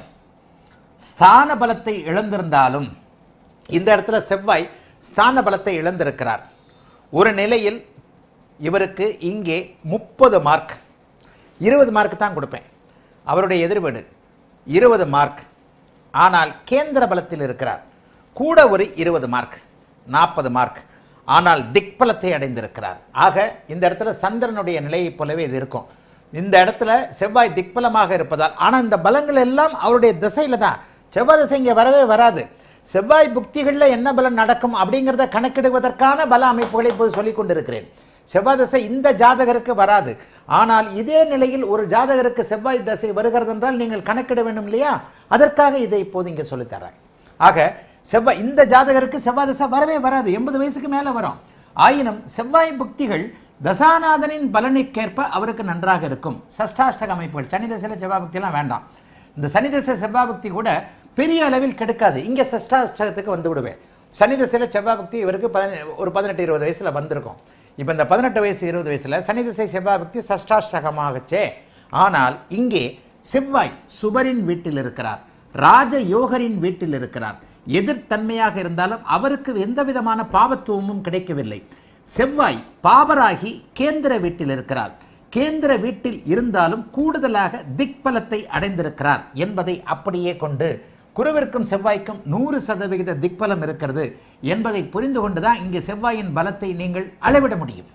ஸ்தான பலத்தை இழந்திருந்தாலும் இந்த இடத்துல செவ்வாய் ஸ்தான பலத்தை இழந்திருக்கிறார் ஒரு நிலையில் இவருக்கு இங்கே முப்பது மார்க் இருபது மார்க் தான் கொடுப்பேன் அவருடைய எதிர்வீடு இருபது மார்க் ஆனால் கேந்திர பலத்தில் இருக்கிறார் கூட ஒரு இருபது மார்க் நாற்பது மார்க் ஆனால் திக்பலத்தை அடைந்திருக்கிறார் ஆக இந்த இடத்துல சந்திரனுடைய நிலையைப் போலவே இது இருக்கும் இந்த இடத்துல செவ்வாய் திக்பலமாக இருப்பதால் ஆனால் இந்த பலங்கள் எல்லாம் அவருடைய திசையில தான் செவ்வாய் திசை இங்கே வரவே வராது செவ்வாய் புக்திகளில் என்ன பலன் நடக்கும் அப்படிங்கிறத கணக்கிடுவதற்கான பல அமைப்புகளை இப்போது சொல்லிக் கொண்டிருக்கிறேன் செவ்வாய் தசை இந்த ஜாதகருக்கு வராது ஆனால் இதே நிலையில் ஒரு ஜாதகருக்கு செவ்வாய் தசை வருகிறது என்றால் நீங்கள் கணக்கிட வேண்டும் இல்லையா அதற்காக இதை இப்போது இங்கே சொல்லித்தரேன் ஆக செவ்வாய் இந்த ஜாதகருக்கு செவ்வாய் தசை வரவே வராது எண்பது வயசுக்கு மேலே வரும் ஆயினும் செவ்வாய் புக்திகள் தசாநாதனின் பலனுக்கேற்ப அவருக்கு நன்றாக இருக்கும் சஷ்டாஷ்டக அமைப்புகள் சனி தசையில் செவ்வாய் புக்தியெல்லாம் வேண்டாம் இந்த சனி தசை செவ்வாய் புக்தி கூட பெரிய அளவில் கெடுக்காது இங்கே சஷ்டாஷ்டகத்துக்கு வந்து விடுவேன் சனி தசையில் செவ்வாய் புக்தி இவருக்கு பதின- ஒரு பதினெட்டு இருபது வயசில் வந்திருக்கும் இப்போ இந்த பதினெட்டு வயசு இருபது வயசில் சனி திசை செவ்வாய் பக்தி சஷ்டாஷ்டகமாகச்சே ஆனால் இங்கே செவ்வாய் சுபரின் வீட்டில் இருக்கிறார் ராஜ யோகரின் வீட்டில் இருக்கிறார் எதிர்த்தன்மையாக இருந்தாலும் அவருக்கு எந்த விதமான பாவத்துவமும் கிடைக்கவில்லை செவ்வாய் பாபராகி கேந்திர வீட்டில் இருக்கிறார் கேந்திர வீட்டில் இருந்தாலும் கூடுதலாக திக்பலத்தை அடைந்திருக்கிறார் என்பதை அப்படியே கொண்டு குருவிற்கும் செவ்வாய்க்கும் நூறு சதவிகித திக்பலம் இருக்கிறது என்பதை புரிந்து கொண்டுதான் இங்கே செவ்வாயின் பலத்தை நீங்கள் அளவிட முடியும்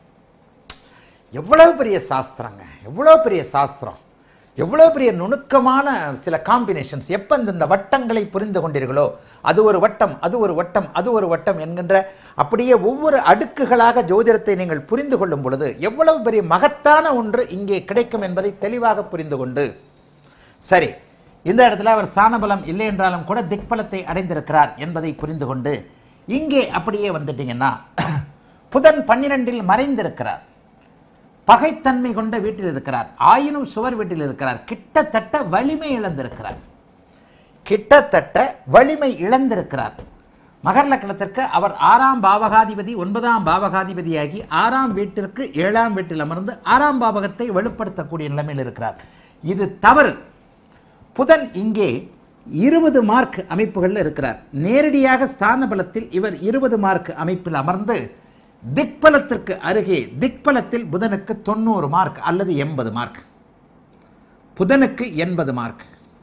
எவ்வளவு பெரிய சாஸ்திரங்க எவ்வளவு பெரிய சாஸ்திரம் எவ்வளவு பெரிய நுணுக்கமான சில காம்பினேஷன்ஸ் எப்போ இந்த வட்டங்களை புரிந்து கொண்டீர்களோ அது ஒரு வட்டம் அது ஒரு வட்டம் அது ஒரு வட்டம் என்கின்ற அப்படியே ஒவ்வொரு அடுக்குகளாக ஜோதிடத்தை நீங்கள் புரிந்து கொள்ளும் பொழுது எவ்வளவு பெரிய மகத்தான ஒன்று இங்கே கிடைக்கும் என்பதை தெளிவாக புரிந்து கொண்டு சரி இந்த இடத்துல அவர் ஸ்தானபலம் இல்லை என்றாலும் கூட திக்பலத்தை அடைந்திருக்கிறார் என்பதை புரிந்து கொண்டு இங்கே அப்படியே வந்துட்டீங்கன்னா புதன் பன்னிரெண்டில் மறைந்திருக்கிறார் பகைத்தன்மை கொண்ட வீட்டில் இருக்கிறார் ஆயினும் சுவர் வீட்டில் இருக்கிறார் கிட்டத்தட்ட வலிமை இழந்திருக்கிறார் கிட்டத்தட்ட வலிமை இழந்திருக்கிறார் மகர லக்னத்திற்கு அவர் ஆறாம் பாவகாதிபதி ஒன்பதாம் பாவகாதிபதியாகி ஆறாம் வீட்டிற்கு ஏழாம் வீட்டில் அமர்ந்து ஆறாம் பாவகத்தை வலுப்படுத்தக்கூடிய நிலைமையில் இருக்கிறார் இது தவறு புதன் இங்கே இருபது மார்க் அமைப்புகளில் இருக்கிறார் நேரடியாக ஸ்தான பலத்தில் இவர் இருபது மார்க் அமைப்பில் அமர்ந்து திக்பலத்திற்கு அருகே திக்பலத்தில் புதனுக்கு தொண்ணூறு மார்க் அல்லது எண்பது மார்க் புதனுக்கு எண்பது மார்க்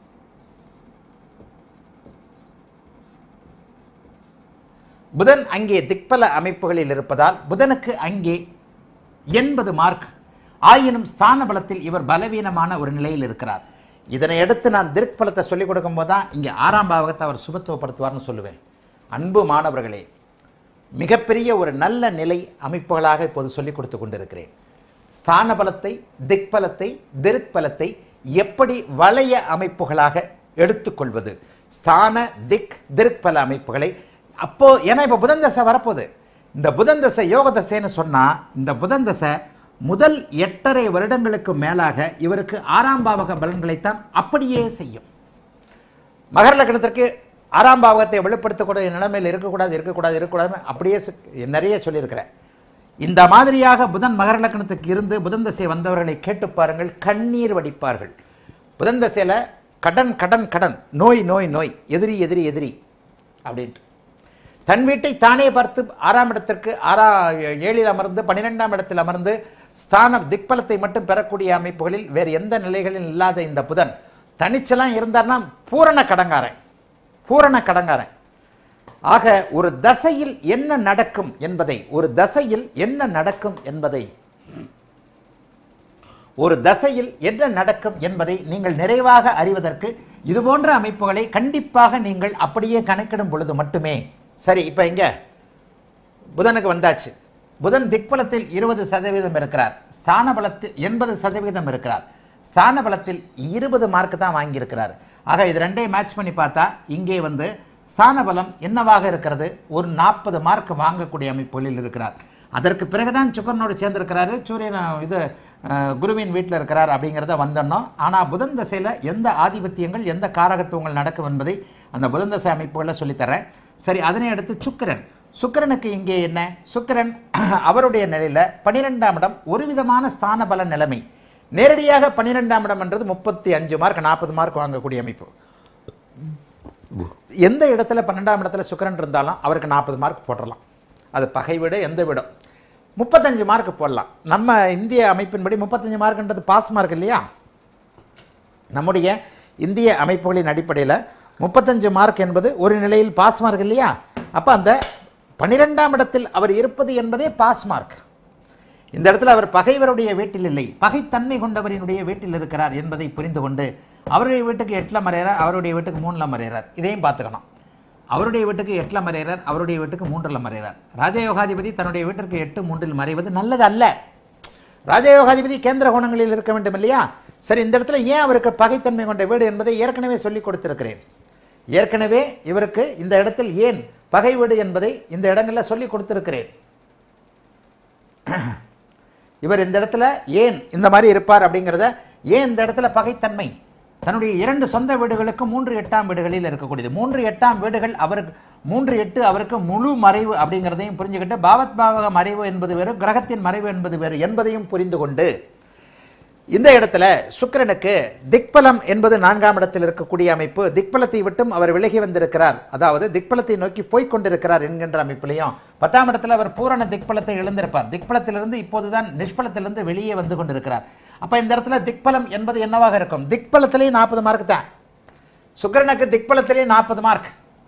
புதன் அங்கே திக்பல அமைப்புகளில் இருப்பதால் புதனுக்கு அங்கே எண்பது மார்க் ஆயினும் ஸ்தான பலத்தில் இவர் பலவீனமான ஒரு நிலையில் இருக்கிறார் இதனை அடுத்து நான் திக்பலத்தை சொல்லிக் கொடுக்கும்போது தான் இங்கே ஆறாம் பாவகத்தை அவர் சுபத்துவப்படுத்துவார்னு சொல்லுவேன் அன்பு மாணவர்களே மிகப்பெரிய ஒரு நல்ல நிலை அமைப்புகளாக இப்போது சொல்லிக் கொடுத்து கொண்டிருக்கிறேன் ஸ்தான பலத்தை திக்பலத்தை திருக்பலத்தை எப்படி வளைய அமைப்புகளாக எடுத்துக்கொள்வது ஸ்தான திக் திருக்பல அமைப்புகளை அப்போ ஏன்னா இப்போ புதன் தசை வரப்போகுது இந்த புதன் தசை யோக தசைன்னு சொன்னால் இந்த புதன் தசை முதல் எட்டரை வருடங்களுக்கு மேலாக இவருக்கு ஆறாம் பாவக பலன்களைத்தான் அப்படியே செய்யும் மகர லக்னத்திற்கு ஆறாம் பாவகத்தை வெளிப்படுத்தக்கூடிய நிலைமையில் இருக்கக்கூடாது இருக்கக்கூடாது இருக்கக்கூடாது அப்படியே சொ- நிறைய சொல்லியிருக்கிறேன் இந்த மாதிரியாக புதன் மகர லக்னத்துக்கு இருந்து புதன் தசை வந்தவர்களை கேட்டு பாருங்கள் கண்ணீர் வடிப்பார்கள் புதன் தசையில் கடன் கடன் கடன் நோய் நோய் நோய் எதிரி எதிரி எதிரி அப்படின்ட்டு தன் வீட்டை தானே பார்த்து ஆறாம் இடத்திற்கு ஆறா ஏழில் அமர்ந்து பன்னிரெண்டாம் இடத்தில் அமர்ந்து ஸ்தான திக்பலத்தை மட்டும் பெறக்கூடிய அமைப்புகளில் வேறு எந்த நிலைகளில் இல்லாத இந்த புதன் தனிச்செல்லாம் இருந்தார்னா பூரண கடங்காரன் பூரண கடங்காரன் ஆக ஒரு தசையில் என்ன நடக்கும் என்பதை ஒரு தசையில் என்ன நடக்கும் என்பதை ஒரு தசையில் என்ன நடக்கும் என்பதை நீங்கள் நிறைவாக அறிவதற்கு இதுபோன்ற அமைப்புகளை கண்டிப்பாக நீங்கள் அப்படியே கணக்கிடும் பொழுது மட்டுமே சரி இப்போ இங்க புதனுக்கு வந்தாச்சு புதன் திக்பலத்தில் இருபது சதவீதம் இருக்கிறார் ஸ்தான பலத்தில் எண்பது சதவீதம் இருக்கிறார் ஸ்தான பலத்தில் இருபது மார்க் தான் வாங்கியிருக்கிறார் ஆக இது ரெண்டையும் மேட்ச் பண்ணி பார்த்தா இங்கே வந்து ஸ்தான பலம் என்னவாக இருக்கிறது ஒரு நாற்பது மார்க் வாங்கக்கூடிய அமைப்புகளில் இருக்கிறார் அதற்கு பிறகுதான் சுக்கரனோடு சேர்ந்திருக்கிறாரு சூரியன் அஹ், இது அஹ், குருவின் வீட்டில் இருக்கிறார் அப்படிங்கிறத வந்தோம் ஆனால் புதன் தசையில் எந்த ஆதிபத்தியங்கள் எந்த காரகத்துவங்கள் நடக்கும் என்பதை அந்த புதன் தசை அமைப்புகளில் சொல்லித்தரேன் சரி அதனை அடுத்து சுக்கிரன் சுக்கிரனுக்கு இங்கே என்ன சுக்கிரன் அவருடைய நிலையில் பன்னிரெண்டாம் இடம் ஒரு விதமான ஸ்தான பல நிலைமை நேரடியாக பன்னிரெண்டாம் இடம் என்றது முப்பத்தி அஞ்சு மார்க் நாற்பது மார்க் வாங்கக்கூடிய அமைப்பு எந்த இடத்துல பன்னெண்டாம் இடத்துல சுக்கிரன் இருந்தாலும் அவருக்கு நாற்பது மார்க் போட்டுடலாம் அது பகை விட எந்த விடம் முப்பத்தஞ்சு மார்க் போடலாம் நம்ம இந்திய அமைப்பின்படி முப்பத்தஞ்சு மார்க்ன்றது பாஸ் மார்க் இல்லையா நம்முடைய இந்திய அமைப்புகளின் அடிப்படையில் முப்பத்தஞ்சு மார்க் என்பது ஒரு நிலையில் பாஸ் மார்க் இல்லையா அப்போ அந்த பன்னிரெண்டாம் இடத்தில் அவர் இருப்பது என்பதே பாஸ் மார்க் இந்த இடத்துல அவர் பகைவருடைய வீட்டில் இல்லை பகைத்தன்மை கொண்டவரினுடைய வீட்டில் இருக்கிறார் என்பதை புரிந்து கொண்டு அவருடைய வீட்டுக்கு எட்டில் மறையிறார் அவருடைய வீட்டுக்கு மூணில் மறையிறார் இதையும் பார்த்துக்கணும் அவருடைய வீட்டுக்கு எட்டில் மறையிறார் அவருடைய வீட்டுக்கு மூன்றில் மறையிறார் ராஜயோகாதிபதி தன்னுடைய வீட்டிற்கு எட்டு மூன்றில் மறைவது நல்லது அல்ல ராஜயோகாதிபதி கேந்திர கோணங்களில் இருக்க வேண்டும் இல்லையா சரி இந்த இடத்துல ஏன் அவருக்கு பகைத்தன்மை கொண்ட வீடு என்பதை ஏற்கனவே சொல்லி கொடுத்திருக்கிறேன் ஏற்கனவே இவருக்கு இந்த இடத்தில் ஏன் பகை வீடு என்பதை இந்த இடங்களில் சொல்லி கொடுத்திருக்கிறேன் இவர் இந்த இடத்துல ஏன் இந்த மாதிரி இருப்பார் அப்படிங்கிறத ஏன் இந்த இடத்துல பகைத்தன்மை தன்னுடைய இரண்டு சொந்த வீடுகளுக்கு மூன்று எட்டாம் வீடுகளில் இருக்கக்கூடியது மூன்று எட்டாம் வீடுகள் அவருக்கு மூன்று எட்டு அவருக்கு முழு மறைவு அப்படிங்கிறதையும் புரிஞ்சுக்கிட்டு பாவத் பாவக மறைவு என்பது வேறு கிரகத்தின் மறைவு என்பது வேறு என்பதையும் புரிந்து கொண்டு இந்த இடத்துல சுக்கிரனுக்கு திக்பலம் என்பது நான்காம் இடத்தில் இருக்கக்கூடிய அமைப்பு திக்பலத்தை விட்டும் அவர் விலகி வந்திருக்கிறார் அதாவது திக்பலத்தை நோக்கி போய்க் கொண்டிருக்கிறார் என்கின்ற அமைப்பிலையும் பத்தாம் இடத்துல அவர் பூரண திக்பலத்தை இழந்திருப்பார் திக்பலத்திலிருந்து இப்போதுதான் நிஷ்பலத்திலிருந்து வெளியே வந்து கொண்டிருக்கிறார் அப்ப இந்த இடத்துல திக்பலம் என்பது என்னவாக இருக்கும் திக்பலத்திலேயே நாற்பது மார்க் தான் சுக்கிரனுக்கு திக்பலத்திலேயே நாற்பது மார்க்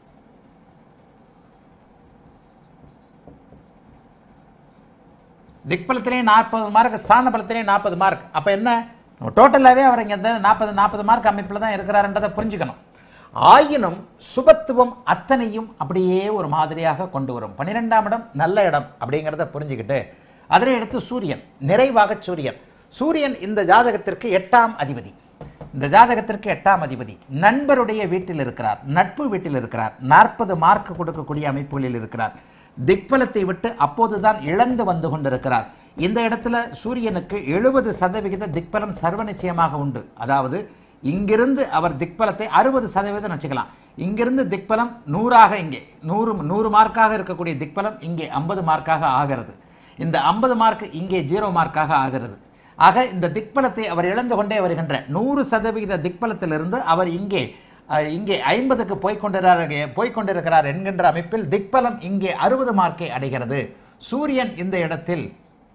திக்பலத்திலே நாற்பது மார்க் ஸ்தான பலத்திலே நாற்பது மார்க் அப்போ என்ன டோட்டலாகவே அவர் இங்கே நாற்பது நாற்பது மார்க் அமைப்பில் தான் இருக்கிறாருன்றதை புரிஞ்சுக்கணும் ஆயினும் சுபத்துவம் அத்தனையும் அப்படியே ஒரு மாதிரியாக கொண்டு வரும் பன்னிரெண்டாம் இடம் நல்ல இடம் அப்படிங்கிறத புரிஞ்சுக்கிட்டு அதனை எடுத்து சூரியன் நிறைவாக சூரியன் சூரியன் இந்த ஜாதகத்திற்கு எட்டாம் அதிபதி இந்த ஜாதகத்திற்கு எட்டாம் அதிபதி நண்பருடைய வீட்டில் இருக்கிறார் நட்பு வீட்டில் இருக்கிறார் நாற்பது மார்க் கொடுக்கக்கூடிய அமைப்புகளில் இருக்கிறார் திக்பலத்தை விட்டு அப்போதுதான் இழந்து வந்து கொண்டிருக்கிறார் இந்த இடத்துல சூரியனுக்கு எழுபது சதவிகித திக்பலம் சர்வ நிச்சயமாக உண்டு அதாவது இங்கிருந்து அவர் திக்பலத்தை அறுபது சதவீதம் வச்சுக்கலாம் இங்கிருந்து திக்பலம் நூறாக இங்கே நூறு நூறு மார்க்காக இருக்கக்கூடிய திக்பலம் இங்கே ஐம்பது மார்க்காக ஆகிறது இந்த ஐம்பது மார்க் இங்கே ஜீரோ மார்க்காக ஆகிறது ஆக இந்த திக்பலத்தை அவர் இழந்து கொண்டே வருகின்ற நூறு சதவிகித திக்பலத்திலிருந்து அவர் இங்கே அஹ், இங்கே ஐம்பதுக்கு போய்கொண்டிருக்கிறார் போய்கொண்டிருக்கிறார் என்கின்ற அமைப்பில் திக்பலம் இங்கே அறுபது மார்க்கை அடைகிறது சூரியன் இந்த இடத்தில்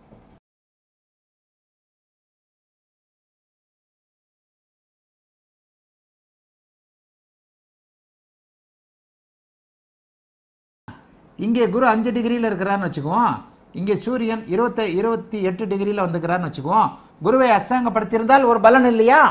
இங்கே குரு அஞ்சு டிகிரியில் இருக்கிறான்னு வச்சுக்குவோம் இங்கே சூரியன் இருபத்தி இருபத்தி எட்டு டிகிரியில் வந்துக்கிறான்னு வச்சுக்குவோம் குருவை அஸ்தாங்கப்படுத்தியிருந்தால் ஒரு பலன் இல்லையா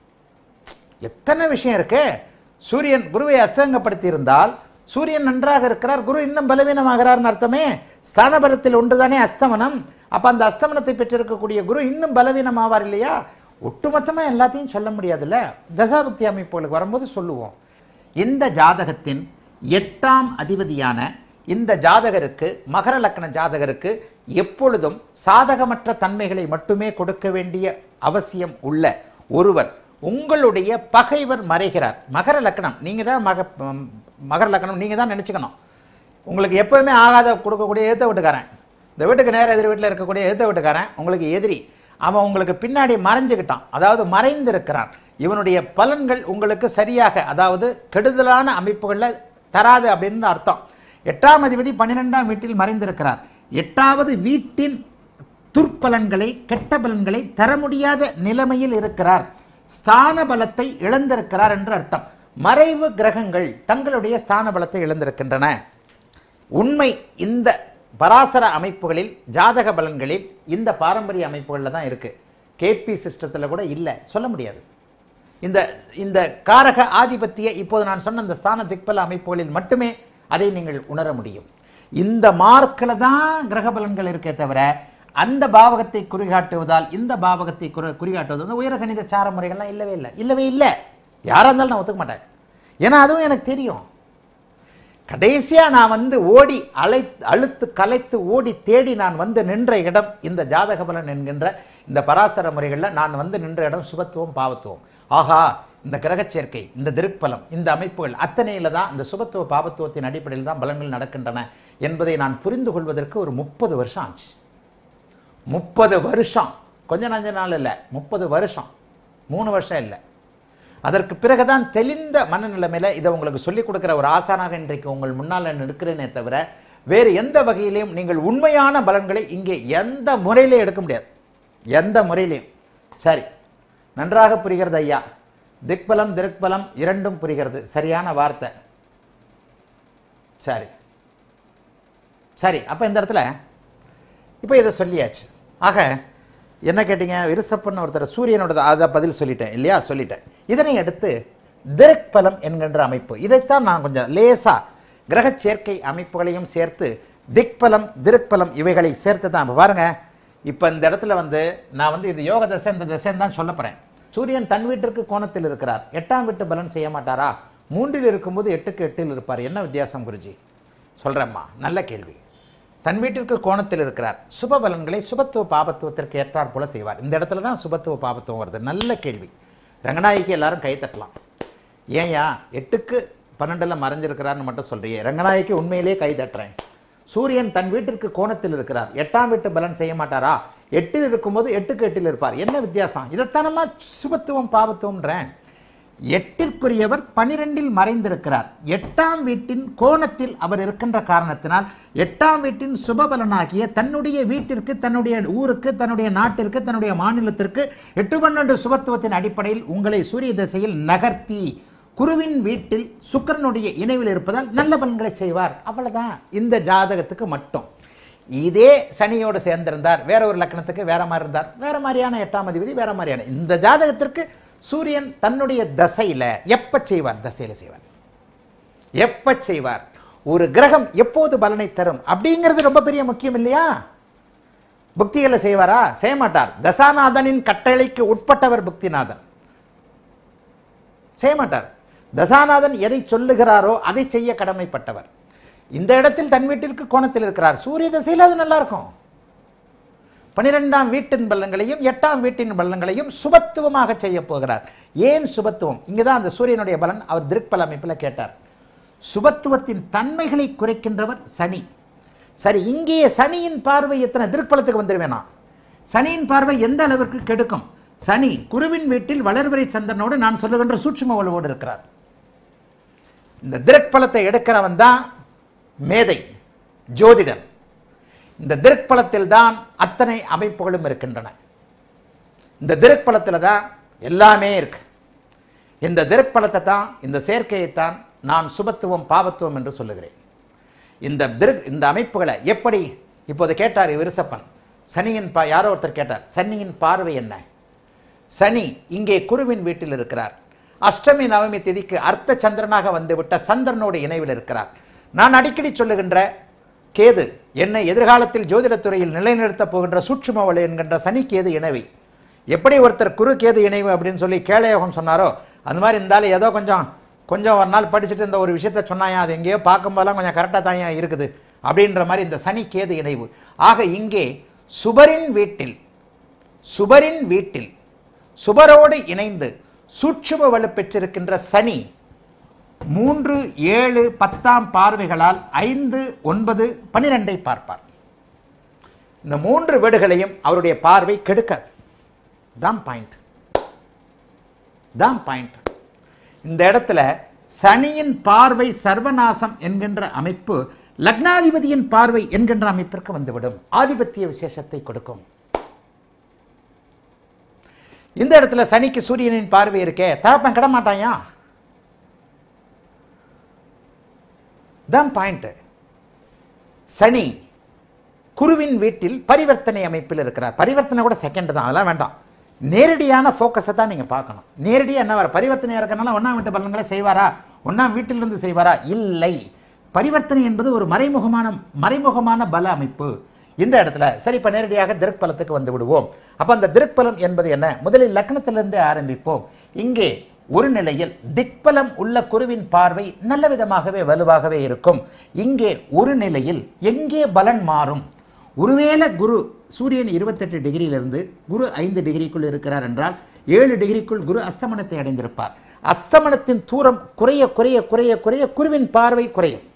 எத்தனை விஷயம் இருக்கு சூரியன் குருவை அஸ்தங்கப்படுத்தி இருந்தால் சூரியன் நன்றாக இருக்கிறார் குரு இன்னும் பலவீனமாகிறார்னு அர்த்தமே ஸ்தானபலத்தில் ஒன்றுதானே அஸ்தமனம் அப்ப அந்த அஸ்தமனத்தை பெற்றிருக்கக்கூடிய குரு இன்னும் பலவீனமாவார் இல்லையா ஒட்டுமொத்தமா எல்லாத்தையும் சொல்ல முடியாதுல்ல தசாபக்தி அமைப்புகளுக்கு வரும்போது சொல்லுவோம் இந்த ஜாதகத்தின் எட்டாம் அதிபதியான இந்த ஜாதகருக்கு மகர லக்ன ஜாதகருக்கு எப்பொழுதும் சாதகமற்ற தன்மைகளை மட்டுமே கொடுக்க வேண்டிய அவசியம் உள்ள ஒருவர் உங்களுடைய பகைவர் மறைகிறார் மகர லக்னம் நீங்க தான் மக ம், மகர லக்னம் நீங்க தான் நினைச்சுக்கணும் உங்களுக்கு எப்பவுமே ஆகாத கொடுக்கக்கூடிய ஏத்த வீட்டுக்காரன் இந்த வீட்டுக்கு நேர எதிர் வீட்டில் இருக்கக்கூடிய ஏத்த வீட்டுக்காரன் உங்களுக்கு எதிரி அவன் உங்களுக்கு பின்னாடி மறைஞ்சுக்கிட்டான் அதாவது மறைந்திருக்கிறான் இவனுடைய பலன்கள் உங்களுக்கு சரியாக அதாவது கெடுதலான அமைப்புகளில் தராது அப்படின்னு அர்த்தம் எட்டாம் அதிபதி பன்னிரெண்டாம் வீட்டில் மறைந்திருக்கிறார் எட்டாவது வீட்டின் துர்ப்பலன்களை கெட்ட பலன்களை தர முடியாத நிலைமையில் இருக்கிறார் ஸ்தான பலத்தை இழந்திருக்கிறார் என்று அர்த்தம் மறைவு கிரகங்கள் தங்களுடைய ஸ்தான பலத்தை இழந்திருக்கின்றன உண்மை இந்த பராசர அமைப்புகளில் ஜாதக பலன்களில் இந்த பாரம்பரிய அமைப்புகளில் தான் இருக்கு கேபி சிஸ்டத்தில் கூட இல்லை சொல்ல முடியாது இந்த இந்த காரக ஆதிபத்திய இப்போது நான் சொன்ன இந்த ஸ்தான திக்பல அமைப்புகளில் மட்டுமே அதை நீங்கள் உணர முடியும் இந்த மார்க்கில் தான் கிரக பலன்கள் இருக்கே தவிர அந்த பாவகத்தை குறிகாட்டுவதால் இந்த பாவகத்தை குறி குறிகாட்டுவது வந்து உயர்கணித சார முறைகள்லாம் இல்லவே இல்லை இல்லவே இல்லை யாராக இருந்தாலும் நான் ஒத்துக்க மாட்டேன் ஏன்னா அதுவும் எனக்கு தெரியும் கடைசியாக நான் வந்து ஓடி அலை அழுத்து கலைத்து ஓடி தேடி நான் வந்து நின்ற இடம் இந்த ஜாதக பலன் என்கின்ற இந்த பராசர முறைகளில் நான் வந்து நின்ற இடம் சுபத்துவம் பாவத்துவம் ஆஹா இந்த கிரகச் சேர்க்கை இந்த திருப்பலம் இந்த அமைப்புகள் அத்தனையில் தான் இந்த சுபத்துவ பாவத்துவத்தின் அடிப்படையில் தான் பலன்கள் நடக்கின்றன என்பதை நான் புரிந்து கொள்வதற்கு ஒரு முப்பது வருஷம் ஆச்சு முப்பது வருஷம் கொஞ்ச நஞ்ச நாள் இல்லை முப்பது வருஷம் மூணு வருஷம் இல்லை அதற்கு பிறகுதான் தெளிந்த மனநிலைமையில இதை உங்களுக்கு சொல்லிக் கொடுக்கிற ஒரு ஆசானாக இன்றைக்கு உங்கள் முன்னால் நான் இருக்கிறேனே தவிர வேறு எந்த வகையிலையும் நீங்கள் உண்மையான பலன்களை இங்கே எந்த முறையிலையும் எடுக்க முடியாது எந்த முறையிலையும் சரி நன்றாக புரிகிறது ஐயா திக்பலம் திருக்பலம் இரண்டும் புரிகிறது சரியான வார்த்தை சரி சரி அப்போ இந்த இடத்துல இப்போ இதை சொல்லியாச்சு ஆக என்ன கேட்டீங்க விருசப்பன் ஒருத்தர் சூரியனோட அதை பதில் சொல்லிட்டேன் இல்லையா சொல்லிட்டேன் இதனை அடுத்து திரக்பலம் என்கின்ற அமைப்பு இதைத்தான் நான் கொஞ்சம் லேசா கிரகச் சேர்க்கை அமைப்புகளையும் சேர்த்து திக்பலம் திருக்பலம் இவைகளை சேர்த்து தான் இப்போ பாருங்க இப்போ இந்த இடத்துல வந்து நான் வந்து இது யோக தசை இந்த தசைன்னு தான் சொல்ல போகிறேன் சூரியன் தன் வீட்டிற்கு கோணத்தில் இருக்கிறார் எட்டாம் வீட்டு பலன் செய்ய மாட்டாரா மூன்றில் இருக்கும்போது எட்டுக்கு எட்டில் இருப்பார் என்ன வித்தியாசம் குருஜி சொல்கிறேம்மா நல்ல கேள்வி தன் வீட்டிற்கு கோணத்தில் இருக்கிறார் சுப பலன்களை சுபத்துவ பாபத்துவத்திற்கு ஏற்றாற் போல செய்வார் இந்த இடத்துல தான் சுபத்துவ பாபத்துவம் வருது நல்ல கேள்வி ரங்கநாயகி எல்லாரும் கை தட்டலாம் ஏன்யா எட்டுக்கு பன்னெண்டில் மறைஞ்சிருக்கிறார்னு மட்டும் சொல்றியே ரங்கநாயகி உண்மையிலேயே கை தட்டுறேன் சூரியன் தன் வீட்டிற்கு கோணத்தில் இருக்கிறார் எட்டாம் வீட்டு பலன் செய்ய மாட்டாரா எட்டில் இருக்கும்போது எட்டுக்கு எட்டில் இருப்பார் என்ன வித்தியாசம் இதைத்தான் நம்ம சுபத்துவம் பாபத்துவம்ன்றேன் எட்டிற்குரியவர் பனிரெண்டில் மறைந்திருக்கிறார் எட்டாம் வீட்டின் கோணத்தில் அவர் இருக்கின்ற காரணத்தினால் எட்டாம் வீட்டின் சுபபலனாகிய தன்னுடைய வீட்டிற்கு தன்னுடைய ஊருக்கு தன்னுடைய நாட்டிற்கு தன்னுடைய மாநிலத்திற்கு எட்டு பன்னெண்டு சுபத்துவத்தின் அடிப்படையில் உங்களை சூரிய திசையில் நகர்த்தி குருவின் வீட்டில் சுக்கிரனுடைய இணைவில் இருப்பதால் நல்ல பலன்களை செய்வார் அவ்வளவுதான் இந்த ஜாதகத்துக்கு மட்டும் இதே சனியோடு சேர்ந்திருந்தார் வேற ஒரு லக்னத்துக்கு வேற மாதிரி இருந்தார் வேற மாதிரியான எட்டாம் அதிபதி வேற மாதிரியான இந்த ஜாதகத்திற்கு சூரியன் தன்னுடைய தசையில எப்ப செய்வார் தசையில செய்வார் எப்ப செய்வார் ஒரு கிரகம் எப்போது பலனை தரும் அப்படிங்கிறது ரொம்ப பெரிய முக்கியம் இல்லையா புக்திகளை செய்வாரா செய்ய மாட்டார் தசாநாதனின் கட்டளைக்கு உட்பட்டவர் புக்திநாதன் செய்ய மாட்டார் தசாநாதன் எதை சொல்லுகிறாரோ அதை செய்ய கடமைப்பட்டவர் இந்த இடத்தில் தன் வீட்டிற்கு கோணத்தில் இருக்கிறார் சூரிய திசையில் அது நல்லா இருக்கும் பனிரெண்டாம் வீட்டின் பலன்களையும் எட்டாம் வீட்டின் பலன்களையும் சுபத்துவமாக செய்ய போகிறார் ஏன் சுபத்துவம் இங்கதான் அந்த சூரியனுடைய பலன் அவர் திருப்பல அமைப்பில் கேட்டார் சுபத்துவத்தின் தன்மைகளை குறைக்கின்றவர் சனி சரி இங்கே சனியின் பார்வை எத்தனை திருப்பலத்துக்கு வந்துருவேனா சனியின் பார்வை எந்த அளவிற்கு கெடுக்கும் சனி குருவின் வீட்டில் வளர்வரை சந்திரனோடு நான் சொல்லுகின்ற சூட்சும வலுவோடு இருக்கிறார் இந்த திருப்பலத்தை எடுக்கிறவன் தான் மேதை ஜோதிடன் இந்த திருப்பலத்தில் தான் அத்தனை அமைப்புகளும் இருக்கின்றன இந்த திருப்பலத்தில் தான் எல்லாமே இருக்கு இந்த திருப்பலத்தை தான் இந்த சேர்க்கையைத்தான் நான் சுபத்துவம் பாவத்துவம் என்று சொல்லுகிறேன் இந்த திரு இந்த அமைப்புகளை எப்படி இப்போது கேட்டார் விருசப்பன் சனியின் பா யாரோ ஒருத்தர் கேட்டார் சனியின் பார்வை என்ன சனி இங்கே குருவின் வீட்டில் இருக்கிறார் அஷ்டமி நவமி திதிக்கு அர்த்த சந்திரனாக வந்துவிட்ட சந்திரனோடு இணைவில் இருக்கிறார் நான் அடிக்கடி சொல்லுகின்ற கேது என்னை எதிர்காலத்தில் ஜோதிடத்துறையில் நிலைநிறுத்தப் போகின்ற சூட்சுமவளை என்கின்ற சனி கேது இணைவை எப்படி ஒருத்தர் குரு கேது இணைவு அப்படின்னு சொல்லி கேளயோகம் சொன்னாரோ அந்த மாதிரி இருந்தாலும் ஏதோ கொஞ்சம் கொஞ்சம் ஒரு நாள் படிச்சுட்டு இந்த ஒரு விஷயத்த சொன்னாயா அது எங்கேயோ பார்க்கும்போதெல்லாம் கொஞ்சம் கரெக்டாக தான் இருக்குது அப்படின்ற மாதிரி இந்த சனி கேது இணைவு ஆக இங்கே சுபரின் வீட்டில் சுபரின் வீட்டில் சுபரோடு இணைந்து சூட்சும வலு பெற்றிருக்கின்ற சனி மூன்று ஏழு பத்தாம் பார்வைகளால் ஐந்து ஒன்பது பன்னிரெண்டை பார்ப்பார் இந்த மூன்று வீடுகளையும் அவருடைய பார்வை கெடுக்காது தான் பாயிண்ட் தான் பாயிண்ட் இந்த இடத்துல சனியின் பார்வை சர்வநாசம் என்கின்ற அமைப்பு லக்னாதிபதியின் பார்வை என்கின்ற அமைப்பிற்கு வந்துவிடும் ஆதிபத்திய விசேஷத்தை கொடுக்கும் இந்த இடத்துல சனிக்கு சூரியனின் பார்வை இருக்கே தகப்பன் கிட மாட்டாயா தான் பாயிண்ட் சனி குருவின் வீட்டில் பரிவர்த்தனை அமைப்பில் இருக்கிறார் பரிவர்த்தனை கூட செகண்ட் தான் அதெல்லாம் வேண்டாம் நேரடியான ஃபோக்கஸை தான் நீங்கள் பார்க்கணும் நேரடியாக என்ன வர பரிவர்த்தனை இருக்கிறனால ஒன்றாம் வீட்டு பலன்களை செய்வாரா ஒன்றாம் வீட்டிலிருந்து செய்வாரா இல்லை பரிவர்த்தனை என்பது ஒரு மறைமுகமான மறைமுகமான பல அமைப்பு இந்த இடத்துல சரி இப்போ நேரடியாக திருப்பலத்துக்கு வந்து விடுவோம் அப்போ அந்த திருப்பலம் என்பது என்ன முதலில் லக்னத்திலிருந்தே ஆரம்பிப்போம் இங்கே ஒரு நிலையில் திக்பலம் உள்ள குருவின் பார்வை நல்ல விதமாகவே வலுவாகவே இருக்கும் இங்கே ஒரு நிலையில் எங்கே பலன் மாறும் ஒருவேளை குரு சூரியன் இருபத்தெட்டு டிகிரியிலிருந்து குரு ஐந்து டிகிரிக்குள் இருக்கிறார் என்றால் ஏழு டிகிரிக்குள் குரு அஸ்தமனத்தை அடைந்திருப்பார் அஸ்தமனத்தின் தூரம் குறைய குறைய குறைய குறைய குருவின் பார்வை குறையும்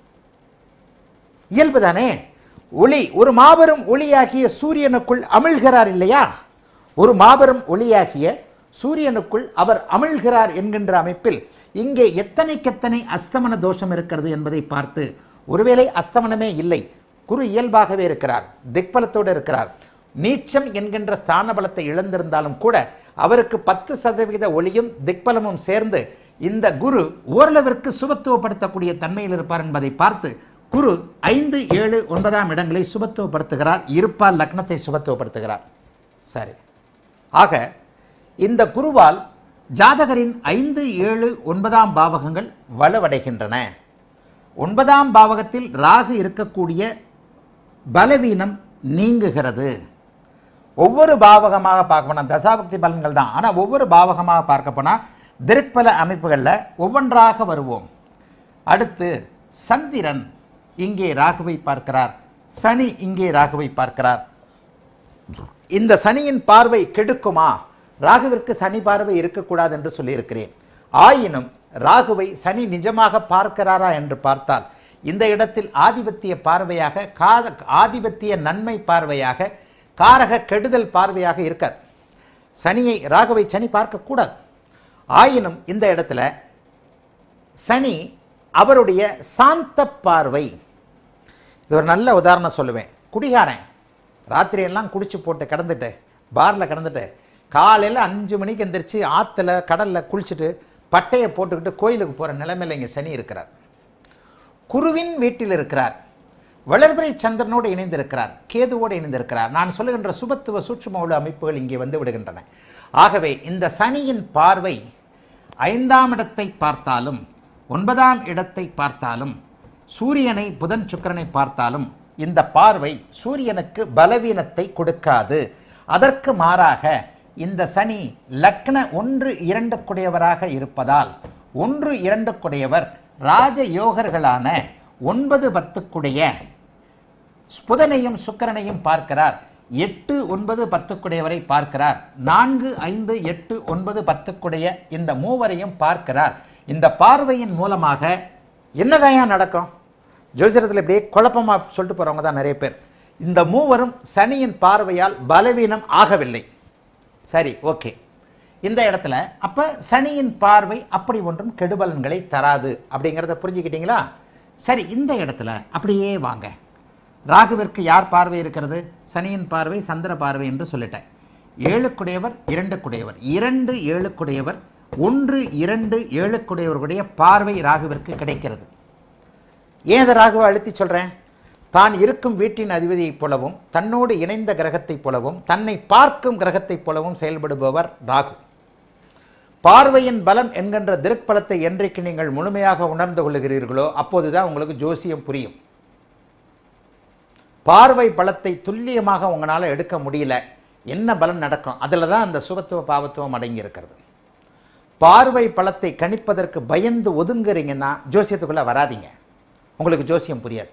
இயல்புதானே ஒளி ஒரு மாபெரும் ஒளியாகிய சூரியனுக்குள் அமிழ்கிறார் இல்லையா ஒரு மாபெரும் ஒளியாகிய சூரியனுக்குள் அவர் அமிழ்கிறார் என்கின்ற அமைப்பில் இங்கே எத்தனைக்கெத்தனை அஸ்தமன தோஷம் இருக்கிறது என்பதை பார்த்து ஒருவேளை அஸ்தமனமே இல்லை குரு இயல்பாகவே இருக்கிறார் திக்பலத்தோடு இருக்கிறார் நீச்சம் என்கின்ற ஸ்தான பலத்தை இழந்திருந்தாலும் கூட அவருக்கு பத்து சதவிகித ஒளியும் திக்பலமும் சேர்ந்து இந்த குரு ஓரளவிற்கு சுபத்துவப்படுத்தக்கூடிய தன்மையில் இருப்பார் என்பதை பார்த்து குரு ஐந்து ஏழு ஒன்பதாம் இடங்களை சுபத்துவப்படுத்துகிறார் இருப்பால் லக்னத்தை சுபத்துவப்படுத்துகிறார் சரி ஆக இந்த குருவால் ஜாதகரின் ஐந்து ஏழு ஒன்பதாம் பாவகங்கள் வலுவடைகின்றன ஒன்பதாம் பாவகத்தில் ராகு இருக்கக்கூடிய பலவீனம் நீங்குகிறது ஒவ்வொரு பாவகமாக பார்க்க போனால் தசாபக்தி பலன்கள் தான் ஆனால் ஒவ்வொரு பாவகமாக பார்க்க போனால் திருப்பல அமைப்புகளில் ஒவ்வொன்றாக வருவோம் அடுத்து சந்திரன் இங்கே ராகுவை பார்க்கிறார் சனி இங்கே ராகுவை பார்க்கிறார் இந்த சனியின் பார்வை கெடுக்குமா ராகுவிற்கு சனி பார்வை இருக்கக்கூடாது என்று சொல்லியிருக்கிறேன் ஆயினும் ராகுவை சனி நிஜமாக பார்க்கிறாரா என்று பார்த்தால் இந்த இடத்தில் ஆதிபத்திய பார்வையாக காத ஆதிபத்திய நன்மை பார்வையாக காரக கெடுதல் பார்வையாக இருக்காது சனியை ராகுவை சனி பார்க்கக்கூடாது ஆயினும் இந்த இடத்துல சனி அவருடைய சாந்த பார்வை இது ஒரு நல்ல உதாரணம் சொல்லுவேன் குடிகாரன் ராத்திரியெல்லாம் குடிச்சு போட்டு கிடந்துட்டு பாரில் கிடந்துட்டு காலையில் அஞ்சு மணிக்கு எந்திரிச்சு ஆற்றுல கடலில் குளிச்சுட்டு பட்டையை போட்டுக்கிட்டு கோயிலுக்கு போகிற நிலைமையில் இங்கே சனி இருக்கிறார் குருவின் வீட்டில் இருக்கிறார் வளர்பிறை சந்திரனோடு இணைந்திருக்கிறார் கேதுவோடு இணைந்திருக்கிறார் நான் சொல்லுகின்ற சுபத்துவ சூட்சும உள்ள அமைப்புகள் இங்கே வந்து விடுகின்றன ஆகவே இந்த சனியின் பார்வை ஐந்தாம் இடத்தை பார்த்தாலும் ஒன்பதாம் இடத்தை பார்த்தாலும் சூரியனை புதன் சுக்கிரனை பார்த்தாலும் இந்த பார்வை சூரியனுக்கு பலவீனத்தை கொடுக்காது அதற்கு மாறாக இந்த சனி லக்ன ஒன்று இரண்டுக்குடையவராக இருப்பதால் ஒன்று இரண்டுக்குடையவர் ராஜ யோகர்களான ஒன்பது பத்துக்குடைய புதனையும் சுக்கிரனையும் பார்க்கிறார் எட்டு ஒன்பது பத்துக்குடையவரை பார்க்கிறார் நான்கு ஐந்து எட்டு ஒன்பது பத்துக்குடைய இந்த மூவரையும் பார்க்கிறார் இந்த பார்வையின் மூலமாக என்னதாயா நடக்கும் ஜோசிடத்தில் இப்படியே குழப்பமா சொல்லிட்டு போறவங்க தான் நிறைய பேர் இந்த மூவரும் சனியின் பார்வையால் பலவீனம் ஆகவில்லை சரி ஓகே இந்த இடத்துல அப்ப சனியின் பார்வை அப்படி ஒன்றும் கெடுபலன்களை தராது அப்படிங்கிறத புரிஞ்சுக்கிட்டீங்களா சரி இந்த இடத்துல அப்படியே வாங்க ராகுவிற்கு யார் பார்வை இருக்கிறது சனியின் பார்வை சந்திர பார்வை என்று சொல்லிட்டேன் ஏழுக்குடையவர் இரண்டுக்குடையவர் இரண்டு ஏழுக்குடையவர் ஒன்று இரண்டு ஏழுக்குடையவர்களுடைய பார்வை ராகுவிற்கு கிடைக்கிறது ஏன் அதை ராகுவை அழுத்தி சொல்றேன் தான் இருக்கும் வீட்டின் அதிபதியைப் போலவும் தன்னோடு இணைந்த கிரகத்தைப் போலவும் தன்னை பார்க்கும் கிரகத்தைப் போலவும் செயல்படுபவர் ராகு பார்வையின் பலம் என்கின்ற திருப்பலத்தை என்றைக்கு நீங்கள் முழுமையாக உணர்ந்து கொள்ளுகிறீர்களோ அப்போதுதான் உங்களுக்கு ஜோசியம் புரியும் பார்வை பலத்தை துல்லியமாக உங்களால் எடுக்க முடியல என்ன பலன் நடக்கும் அதில் தான் அந்த சுபத்துவ பாவத்துவம் அடங்கி இருக்கிறது பார்வை பலத்தை கணிப்பதற்கு பயந்து ஒதுங்குறீங்கன்னா ஜோசியத்துக்குள்ள வராதீங்க உங்களுக்கு ஜோசியம் புரியாது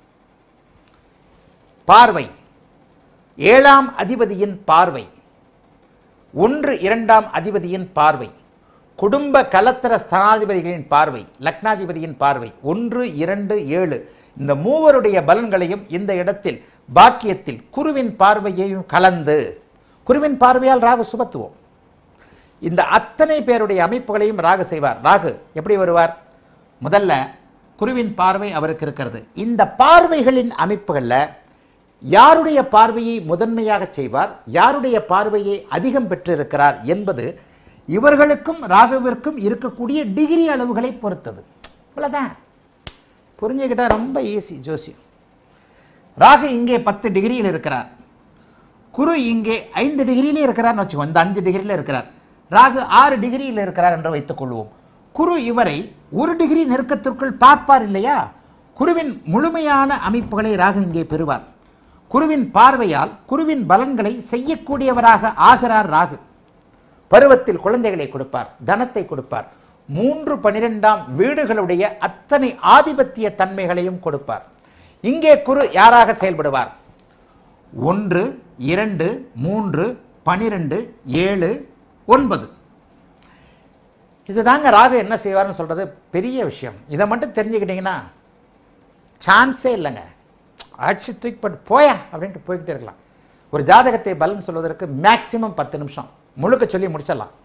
பார்வை ஏழாம் அதிபதியின் பார்வை ஒன்று இரண்டாம் அதிபதியின் பார்வை குடும்ப கலத்தர ஸ்தானாதிபதிகளின் பார்வை லக்னாதிபதியின் பார்வை ஒன்று இரண்டு ஏழு இந்த மூவருடைய பலன்களையும் இந்த இடத்தில் பாக்கியத்தில் குருவின் பார்வையையும் கலந்து குருவின் பார்வையால் ராகு சுபத்துவோம் இந்த அத்தனை பேருடைய அமைப்புகளையும் ராகு செய்வார் ராகு எப்படி வருவார் முதல்ல குருவின் பார்வை அவருக்கு இருக்கிறது இந்த பார்வைகளின் அமைப்புகளில் யாருடைய பார்வையை முதன்மையாக செய்வார் யாருடைய பார்வையை அதிகம் பெற்றிருக்கிறார் என்பது இவர்களுக்கும் ராகுவிற்கும் இருக்கக்கூடிய டிகிரி அளவுகளை பொறுத்தது இவ்வளோதான் புரிஞ்சுக்கிட்டா ரொம்ப ஈஸி ஜோசியம் ராகு இங்கே பத்து டிகிரியில் இருக்கிறார் குரு இங்கே ஐந்து டிகிரியிலே இருக்கிறார்னு வச்சுக்கோ இந்த அஞ்சு டிகிரியில் இருக்கிறார் ராகு ஆறு டிகிரியில் இருக்கிறார் என்று வைத்துக் கொள்வோம் குரு இவரை ஒரு டிகிரி நெருக்கத்திற்குள் பார்ப்பார் இல்லையா குருவின் முழுமையான அமைப்புகளை ராகு இங்கே பெறுவார் குருவின் பார்வையால் குருவின் பலன்களை செய்யக்கூடியவராக ஆகிறார் ராகு பருவத்தில் குழந்தைகளை கொடுப்பார் தனத்தை கொடுப்பார் மூன்று பனிரெண்டாம் வீடுகளுடைய அத்தனை ஆதிபத்திய தன்மைகளையும் கொடுப்பார் இங்கே குரு யாராக செயல்படுவார் ஒன்று இரண்டு மூன்று பனிரெண்டு ஏழு ஒன்பது இதுதாங்க ராகு என்ன செய்வார்னு சொல்றது பெரிய விஷயம் இதை மட்டும் தெரிஞ்சுக்கிட்டீங்கன்னா சான்ஸே இல்லைங்க அடிச்சு தூக்கி போட்டு போயா அப்படின்ட்டு போய்கிட்டே இருக்கலாம் ஒரு ஜாதகத்தை பலன் சொல்வதற்கு மேக்சிமம் பத்து நிமிஷம் முழுக்க சொல்லி முடிச்சிடலாம்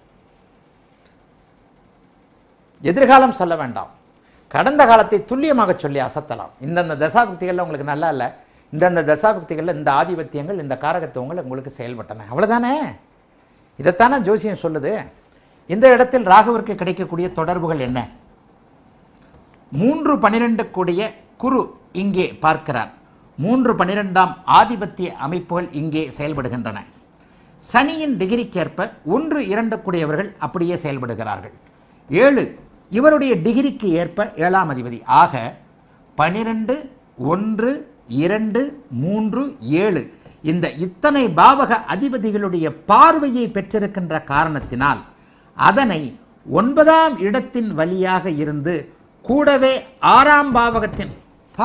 எதிர்காலம் சொல்ல வேண்டாம் கடந்த காலத்தை துல்லியமாக சொல்லி அசத்தலாம் இந்தந்த தசாபக்திகளில் உங்களுக்கு நல்லா இல்லை இந்தந்த தசாபக்திகளில் இந்த ஆதிபத்தியங்கள் இந்த காரகத்துவங்கள் உங்களுக்கு செயல்பட்டன அவ்வளோதானே இதைத்தானே ஜோசியம் சொல்லுது இந்த இடத்தில் ராகுவிற்கு கிடைக்கக்கூடிய தொடர்புகள் என்ன மூன்று பனிரெண்டு கூடிய குரு இங்கே பார்க்கிறார் மூன்று பனிரெண்டாம் ஆதிபத்திய அமைப்புகள் இங்கே செயல்படுகின்றன சனியின் டிகிரிக்கேற்ப ஒன்று இரண்டு கூடியவர்கள் அப்படியே செயல்படுகிறார்கள் ஏழு இவருடைய டிகிரிக்கு ஏற்ப ஏழாம் அதிபதி ஆக பனிரெண்டு ஒன்று இரண்டு மூன்று ஏழு இந்த இத்தனை பாவக அதிபதிகளுடைய பார்வையை பெற்றிருக்கின்ற காரணத்தினால் அதனை ஒன்பதாம் இடத்தின் வழியாக இருந்து கூடவே ஆறாம் பாவகத்தின் பா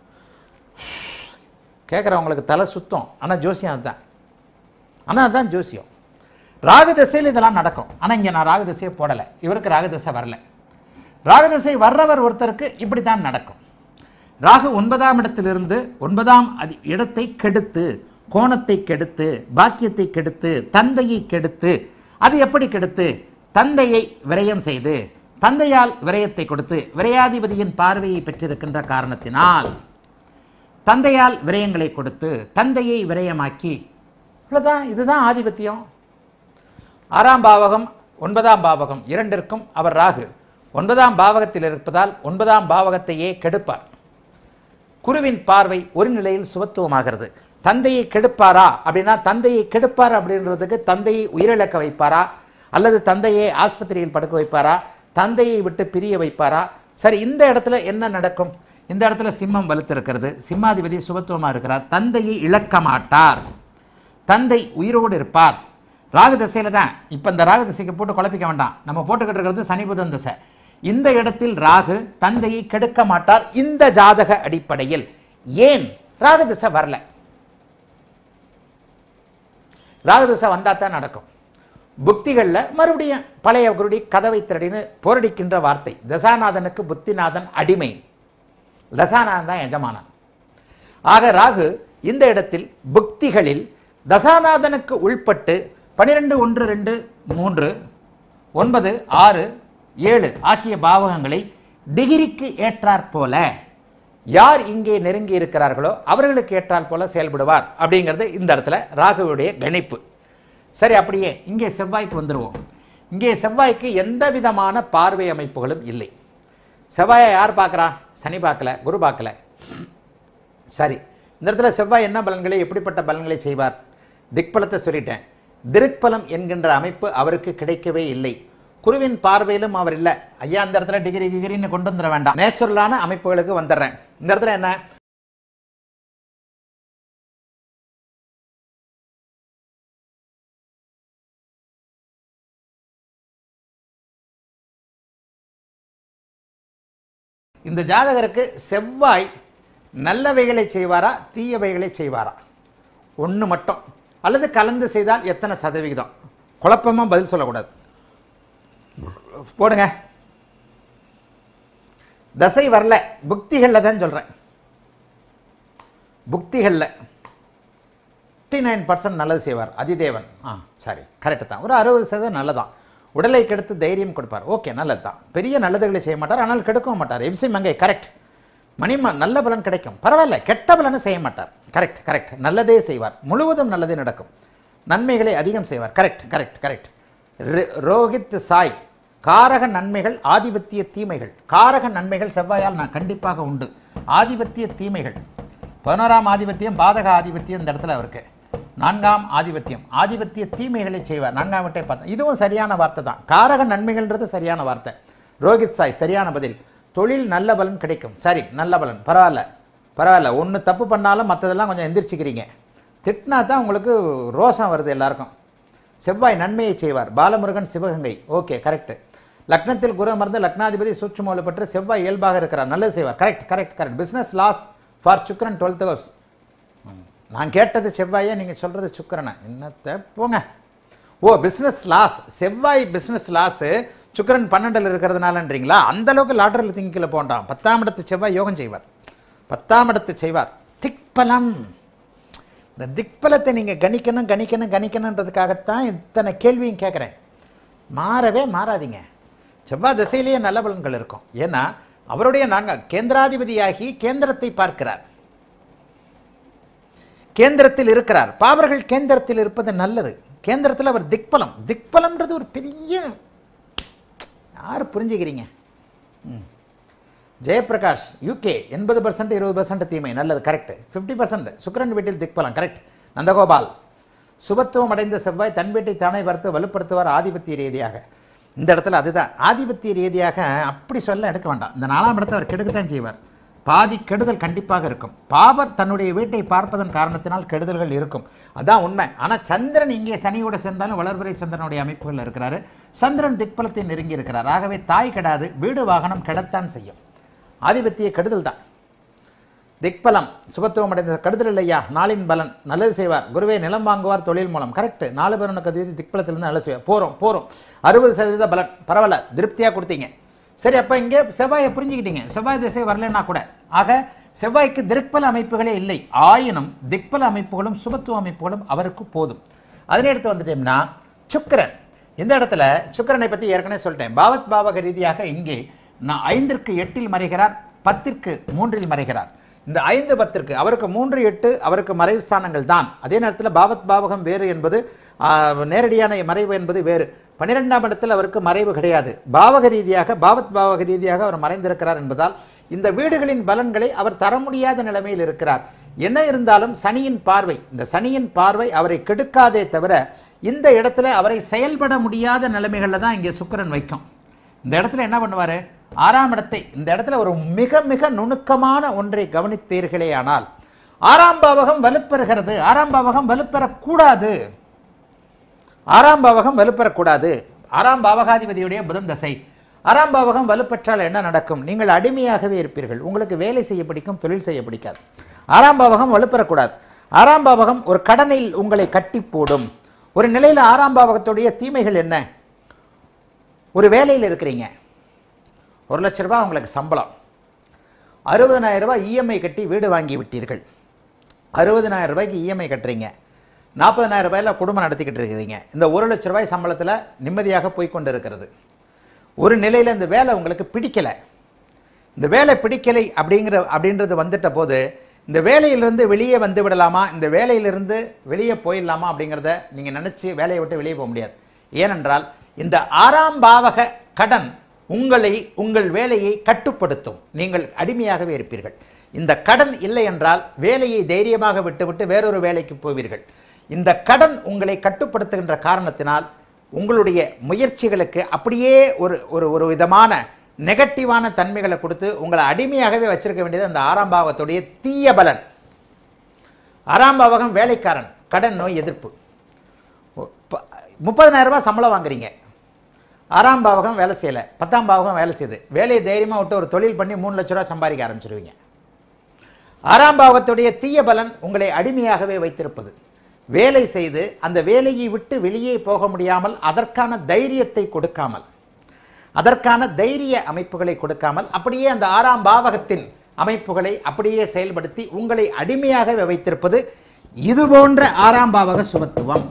கேட்குறவங்களுக்கு தலை சுத்தம் ஆனால் ஜோசியம் அதுதான் ஆனால் அதுதான் ஜோசியம் ராகு திசையில் இதெல்லாம் நடக்கும் ஆனால் இங்கே நான் ராகு திசையை போடலை இவருக்கு ராகு திசை வரல ராகு திசை வர்றவர் ஒருத்தருக்கு இப்படி தான் நடக்கும் ராகு ஒன்பதாம் இடத்திலிருந்து ஒன்பதாம் அதி இடத்தை கெடுத்து கோணத்தை கெடுத்து பாக்கியத்தை கெடுத்து தந்தையை கெடுத்து அது எப்படி கெடுத்து தந்தையை விரயம் செய்து தந்தையால் விரயத்தை கொடுத்து விரையாதிபதியின் பார்வையை பெற்றிருக்கின்ற காரணத்தினால் தந்தையால் விரயங்களை கொடுத்து தந்தையை விரயமாக்கி இவ்வளோதான் இதுதான் ஆதிபத்தியம் ஆறாம் பாவகம் ஒன்பதாம் பாவகம் இரண்டிற்கும் அவர் ராகு ஒன்பதாம் பாவகத்தில் இருப்பதால் ஒன்பதாம் பாவகத்தையே கெடுப்பார் குருவின் பார்வை ஒரு நிலையில் சுபத்துவமாகிறது தந்தையை கெடுப்பாரா அப்படின்னா தந்தையை கெடுப்பார் அப்படின்றதுக்கு தந்தையை உயிரிழக்க வைப்பாரா அல்லது தந்தையை ஆஸ்பத்திரியில் படுக்க வைப்பாரா தந்தையை விட்டு பிரிய வைப்பாரா சரி இந்த இடத்துல என்ன நடக்கும் இந்த இடத்துல சிம்மம் வலுத்திருக்கிறது சிம்மாதிபதி சுபத்துவமாக இருக்கிறார் தந்தையை இழக்க மாட்டார் தந்தை உயிரோடு இருப்பார் ராகு திசையில் தான் இப்போ இந்த ராகு திசைக்கு போட்டு குழப்பிக்க வேண்டாம் நம்ம போட்டுக்கிட்டு இருக்கிறது சனி புதன் திசை இந்த இடத்தில் ராகு தந்தையை கெடுக்க மாட்டார் இந்த ஜாதக அடிப்படையில் ஏன் ராகு திசை வரல ராகு திசை வந்தால் தான் நடக்கும் புக்திகளில் மறுபடியும் பழைய குருடி கதவை திரடின்னு போரடிக்கின்ற வார்த்தை தசாநாதனுக்கு புத்திநாதன் அடிமை தசாநாதன் தான் எஜமானன் ஆக ராகு இந்த இடத்தில் புக்திகளில் தசாநாதனுக்கு உள்பட்டு பனிரெண்டு ஒன்று ரெண்டு மூன்று ஒன்பது ஆறு ஏழு ஆகிய பாவகங்களை டிகிரிக்கு ஏற்றாற் போல யார் இங்கே நெருங்கி இருக்கிறார்களோ அவர்களுக்கு ஏற்றாற் போல செயல்படுவார் அப்படிங்கிறது இந்த இடத்துல ராகுவுடைய கணிப்பு சரி அப்படியே இங்கே செவ்வாய்க்கு வந்துடுவோம் இங்கே செவ்வாய்க்கு எந்த விதமான பார்வை அமைப்புகளும் இல்லை செவ்வாயை யார் பார்க்குறா சனி பார்க்கல குரு பார்க்கல சரி இந்த இடத்துல செவ்வாய் என்ன பலன்களை எப்படிப்பட்ட பலன்களை செய்வார் திக்பலத்தை சொல்லிட்டேன் திருக்பலம் என்கின்ற அமைப்பு அவருக்கு கிடைக்கவே இல்லை குருவின் பார்வையிலும் அவர் இல்லை ஐயா இந்த இடத்துல டிகிரி டிகிரின்னு கொண்டு வந்துட வேண்டாம் நேச்சுரலான அமைப்புகளுக்கு வந்துடுறேன் இந்த இடத்துல என்ன இந்த ஜாதகருக்கு செவ்வாய் நல்லவைகளை செய்வாரா தீயவைகளை செய்வாரா ஒன்று மட்டும் அல்லது கலந்து செய்தால் எத்தனை சதவிகிதம் குழப்பமாக பதில் சொல்லக்கூடாது போடுங்க தசை வரல புக்திகளில் தான் சொல்கிறேன் புக்திகளில் ஃபிஃப்டி நைன் பர்சன்ட் நல்லது செய்வார் அதிதேவன் ஆ சரி கரெக்டு தான் ஒரு அறுபது சதவீதம் நல்லதான் உடலை கெடுத்து தைரியம் கொடுப்பார் ஓகே நல்லது தான் பெரிய நல்லதுகளை செய்ய மாட்டார் ஆனால் கெடுக்கவும் மாட்டார் எம்சி மங்கை கரெக்ட் மணிமா நல்ல பலன் கிடைக்கும் பரவாயில்ல கெட்ட பலனை செய்ய மாட்டார் கரெக்ட் கரெக்ட் நல்லதே செய்வார் முழுவதும் நல்லதே நடக்கும் நன்மைகளை அதிகம் செய்வார் correct correct correct Rohit Sai காரக நன்மைகள் ஆதிபத்திய தீமைகள் காரக நன்மைகள் செவ்வாயால் நான் கண்டிப்பாக உண்டு ஆதிபத்திய தீமைகள் பதினோராம் ஆதிபத்தியம் பாதக ஆதிபத்தியம் இந்த இடத்துல அவருக்கு நான்காம் ஆதிபத்தியம் ஆதிபத்திய தீமைகளை செய்வார் நான்காம் விட்டை பார்த்தோம் இதுவும் சரியான வார்த்தை தான் காரக நன்மைகள்ன்றது சரியான வார்த்தை ரோஹித் சாய் சரியான பதில் தொழில் நல்ல பலன் கிடைக்கும் சரி நல்ல பலன் பரவாயில்ல பரவாயில்ல ஒன்று தப்பு பண்ணாலும் மற்றதெல்லாம் கொஞ்சம் எந்திரிச்சிக்கிறீங்க திட்டினா தான் உங்களுக்கு ரோசம் வருது எல்லாருக்கும் செவ்வாய் நன்மையை செய்வார் பாலமுருகன் சிவகங்கை ஓகே கரெக்ட் லக்னத்தில் குரு அமர்ந்து லக்னாதிபதி சூட்சுமோல பெற்று செவ்வாய் இயல்பாக இருக்கிறார் நல்லது செய்வார் correct correct correct business loss for Shukran twelfth house நான் கேட்டது செவ்வாயே நீங்கள் சொல்கிறது சுக்கரனை என்னத்தை போங்க ஓ பிஸ்னஸ் லாஸ் செவ்வாய் பிஸ்னஸ் லாஸு சுக்கரன் பன்னெண்டில் இருக்கிறதுனாலன்றீங்களா அந்த அளவுக்கு லாட்டரியில் திங்கில் போண்டாம் பத்தாம் இடத்து செவ்வாய் யோகம் செய்வார் பத்தாம் இடத்து செய்வார் திக்பலம் இந்த திக்பலத்தை நீங்கள் கணிக்கணும் கணிக்கணும் கணிக்கணுன்றதுக்காகத்தான் இத்தனை கேள்வியும் கேட்குறேன் மாறவே மாறாதீங்க செவ்வாய் திசையிலேயே நல்ல பலன்கள் இருக்கும் ஏன்னா அவருடைய நாங்கள் கேந்திராதிபதியாகி கேந்திரத்தை பார்க்கிறார் கேந்திரத்தில் இருக்கிறார் பாவர்கள் கேந்திரத்தில் இருப்பது நல்லது கேந்திரத்தில் அவர் திக்பலம் திக்பலம்ன்றது ஒரு பெரிய யார் புரிஞ்சுக்கிறீங்க ம். ஜெயபிரகாஷ் யூகே எண்பது பர்சன்ட் இருபது பர்சன்ட் தீமை நல்லது கரெக்ட் ஃபிஃப்டி பர்சன்ட் சுக்கரன் வீட்டில் திக்பலம் கரெக்ட் நந்தகோபால் சுபத்துவம் அடைந்த செவ்வாய் தன் வீட்டை தானே பார்த்து வலுப்படுத்துவார் ஆதிபத்திய ரீதியாக இந்த இடத்துல அதுதான் ஆதிபத்திய ரீதியாக அப்படி சொல்ல எடுக்க வேண்டாம் இந்த நாலாம் இடத்தை அவர் கெடுக்கத்தான் செய்வார் பாதி கெடுதல் கண்டிப்பாக இருக்கும் பாவர் தன்னுடைய வீட்டை பார்ப்பதன் காரணத்தினால் கெடுதல்கள் இருக்கும் அதான் உண்மை ஆனால் சந்திரன் இங்கே சனியோட சேர்ந்தாலும் வளர்பிறை சந்திரனுடைய அமைப்புகள் இருக்கிறாரு சந்திரன் திக்பலத்தை நெருங்கி இருக்கிறார் ஆகவே தாய் கெடாது வீடு வாகனம் கெடத்தான் செய்யும் ஆதிபத்திய கெடுதல் தான் திக்பலம் சுபத்துவம் அடைந்த கெடுதல் இல்லையா நாளின் பலன் நல்லது செய்வார் குருவே நிலம் வாங்குவார் தொழில் மூலம் கரெக்ட் நாலு பேருனுக்கு அதிபதி திக்பலத்திலிருந்து நல்லது செய்வார் போகிறோம் போகிறோம் அறுபது சதவீத பலன் பரவாயில்ல திருப்தியாக கொடுத்தீங்க சரி அப்போ இங்கே செவ்வாயை புரிஞ்சுக்கிட்டீங்க செவ்வாய் திசை வரலன்னா கூட ஆக செவ்வாய்க்கு திக்பல அமைப்புகளே இல்லை ஆயினும் திக்பல அமைப்புகளும் சுபத்துவ அமைப்புகளும் அவருக்கு போதும் அதனை எடுத்து வந்துட்டோம்னா சுக்கிரன் இந்த இடத்துல சுக்கிரனை பற்றி ஏற்கனவே சொல்லிட்டேன் பாவத் பாவக ரீதியாக இங்கே நான் ஐந்திற்கு எட்டில் மறைகிறார் பத்திற்கு மூன்றில் மறைகிறார் இந்த ஐந்து பத்திற்கு அவருக்கு மூன்று எட்டு அவருக்கு மறைவு ஸ்தானங்கள் தான் அதே நேரத்தில் பாவத் பாவகம் வேறு என்பது ஆ, நேரடியான மறைவு என்பது வேறு பன்னிரெண்டாம் இடத்தில் அவருக்கு மறைவு கிடையாது பாவக ரீதியாக பாவத் பாவக ரீதியாக அவர் மறைந்திருக்கிறார் என்பதால் இந்த வீடுகளின் பலன்களை அவர் தர முடியாத நிலைமையில் இருக்கிறார் என்ன இருந்தாலும் சனியின் பார்வை இந்த சனியின் பார்வை அவரை கெடுக்காதே தவிர இந்த இடத்துல அவரை செயல்பட முடியாத நிலைமைகளில் தான் இங்கே சுக்கிரன் வைக்கும் இந்த இடத்துல என்ன பண்ணுவார் ஆறாம் இடத்தை இந்த இடத்துல ஒரு மிக மிக நுணுக்கமான ஒன்றை கவனித்தீர்களே ஆனால் ஆறாம் பாவகம் வலுப்பெறுகிறது ஆறாம் பாவகம் வலுப்பெறக்கூடாது ஆறாம் பாவகம் வலுப்பெறக்கூடாது ஆறாம் பாவகாதிபதியுடைய புதன் தசை ஆறாம் பாவகம் வலுப்பெற்றால் என்ன நடக்கும் நீங்கள் அடிமையாகவே இருப்பீர்கள் உங்களுக்கு வேலை செய்ய பிடிக்கும் தொழில் செய்ய பிடிக்காது ஆறாம் பாவகம் வலுப்பெறக்கூடாது ஆறாம் பாவகம் ஒரு கடனில் உங்களை கட்டி போடும் ஒரு நிலையில் ஆறாம் பாவகத்துடைய தீமைகள் என்ன ஒரு வேலையில் இருக்கிறீங்க ஒரு லட்ச ரூபாய் உங்களுக்கு சம்பளம் அறுபதனாயிரம் ரூபாய் இஎம்ஐ கட்டி வீடு வாங்கி விட்டீர்கள் அறுபதனாயிரம் ரூபாய்க்கு இஎம்ஐ கட்டுறீங்க நாற்பதனாயிரம் ரூபாயில் குடும்பம் நடத்திக்கிட்டு இருக்கிறீங்க இந்த ஒரு லட்ச ரூபாய் சம்பளத்தில் நிம்மதியாக போய் கொண்டு இருக்கிறது ஒரு நிலையில் இந்த வேலை உங்களுக்கு பிடிக்கலை இந்த வேலை பிடிக்கலை அப்படிங்கிற அப்படின்றது வந்துட்ட போது இந்த வேலையிலிருந்து வெளியே வந்து விடலாமா இந்த வேலையிலிருந்து வெளியே போயிடலாமா அப்படிங்கிறத நீங்கள் நினச்சி வேலையை விட்டு வெளியே போக முடியாது ஏனென்றால் இந்த ஆறாம் பாவக கடன் உங்களை உங்கள் வேலையை கட்டுப்படுத்தும் நீங்கள் அடிமையாகவே இருப்பீர்கள் இந்த கடன் இல்லை என்றால் வேலையை தைரியமாக விட்டுவிட்டு வேறொரு வேலைக்கு போவீர்கள் இந்த கடன் உங்களை கட்டுப்படுத்துகின்ற காரணத்தினால் உங்களுடைய முயற்சிகளுக்கு அப்படியே ஒரு ஒரு ஒரு விதமான நெகட்டிவான தன்மைகளை கொடுத்து உங்களை அடிமையாகவே வச்சிருக்க வேண்டியது அந்த ஆறாம் பாவத்துடைய தீய பலன் ஆறாம் பாவகம் வேலைக்காரன் கடன் நோய் எதிர்ப்பு முப்பதனாயிரம் ரூபாய் சம்பளம் வாங்குறீங்க ஆறாம் பாவகம் வேலை செய்யலை பத்தாம் பாவகம் வேலை செய்யுது வேலையை தைரியமாக விட்டு ஒரு தொழில் பண்ணி மூணு லட்ச ரூபா சம்பாதிக்க ஆரம்பிச்சிருவீங்க ஆறாம் பாவத்துடைய தீய பலன் உங்களை அடிமையாகவே வைத்திருப்பது வேலை செய்து அந்த வேலையை விட்டு வெளியே போக முடியாமல் அதற்கான தைரியத்தை கொடுக்காமல் அதற்கான தைரிய அமைப்புகளை கொடுக்காமல் அப்படியே அந்த ஆறாம் பாவகத்தின் அமைப்புகளை அப்படியே செயல்படுத்தி உங்களை அடிமையாகவே வைத்திருப்பது இது போன்ற ஆறாம் பாவக சுபத்துவம்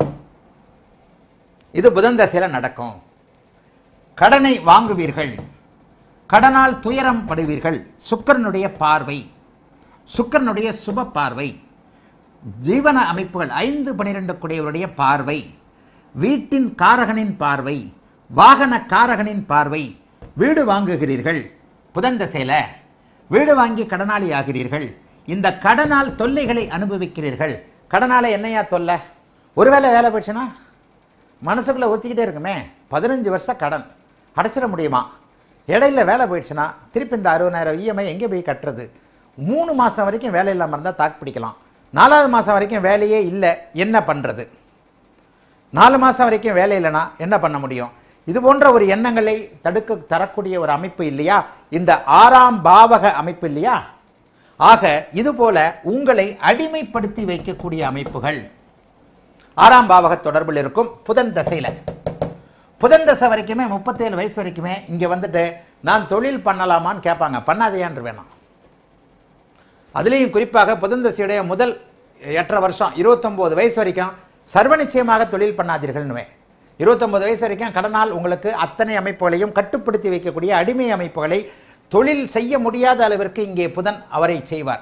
இது புதன் தசையில் நடக்கும் கடனை வாங்குவீர்கள் கடனால் துயரம் படுவீர்கள் சுக்கரனுடைய பார்வை சுக்கரனுடைய சுப பார்வை ஜீவன அமைப்புகள் ஐந்து பனிரெண்டு குடையவருடைய பார்வை வீட்டின் காரகனின் பார்வை வாகன காரகனின் பார்வை வீடு வாங்குகிறீர்கள் புதன் தசையில் வீடு வாங்கி கடனாளி ஆகிறீர்கள் இந்த கடனால் தொல்லைகளை அனுபவிக்கிறீர்கள் கடனால என்னையா தொல்லை ஒருவேளை வேலை போயிடுச்சுன்னா மனசுக்குள்ளே ஒத்திக்கிட்டே இருக்குமே பதினஞ்சு வருஷம் கடன் அடைச்சிட முடியுமா இடையில வேலை போயிடுச்சுன்னா திருப்பி இந்த அறுபதாயிரம் இஎம்ஐ எங்கே போய் கட்டுறது மூணு மாதம் வரைக்கும் வேலை இல்லாமல் இருந்தால் தாக்கு பிடிக்கலாம் நாலாவது மாதம் வரைக்கும் வேலையே இல்லை என்ன பண்ணுறது நாலு மாதம் வரைக்கும் வேலை இல்லைன்னா என்ன பண்ண முடியும் இது போன்ற ஒரு எண்ணங்களை தடுக்க தரக்கூடிய ஒரு அமைப்பு இல்லையா இந்த ஆறாம் பாவக அமைப்பு இல்லையா ஆக இது போல உங்களை அடிமைப்படுத்தி வைக்கக்கூடிய அமைப்புகள் ஆறாம் பாவக தொடர்பில் இருக்கும் புதன் தசையில் புதன் தசை வரைக்குமே முப்பத்தேழு வயசு வரைக்குமே இங்கே வந்துட்டு நான் தொழில் பண்ணலாமான்னு கேட்பாங்க பண்ணாதையான்று வேணாம் அதுலேயும் குறிப்பாக புதன் தசையுடைய முதல் எட்டரை வருஷம் இருபத்தொம்போது வயசு வரைக்கும் சர்வ நிச்சயமாக தொழில் பண்ணாதீர்கள்னுவேன் இருபத்தொம்பது வயசு வரைக்கும் கடனால் உங்களுக்கு அத்தனை அமைப்புகளையும் கட்டுப்படுத்தி வைக்கக்கூடிய அடிமை அமைப்புகளை தொழில் செய்ய முடியாத அளவிற்கு இங்கே புதன் அவரை செய்வார்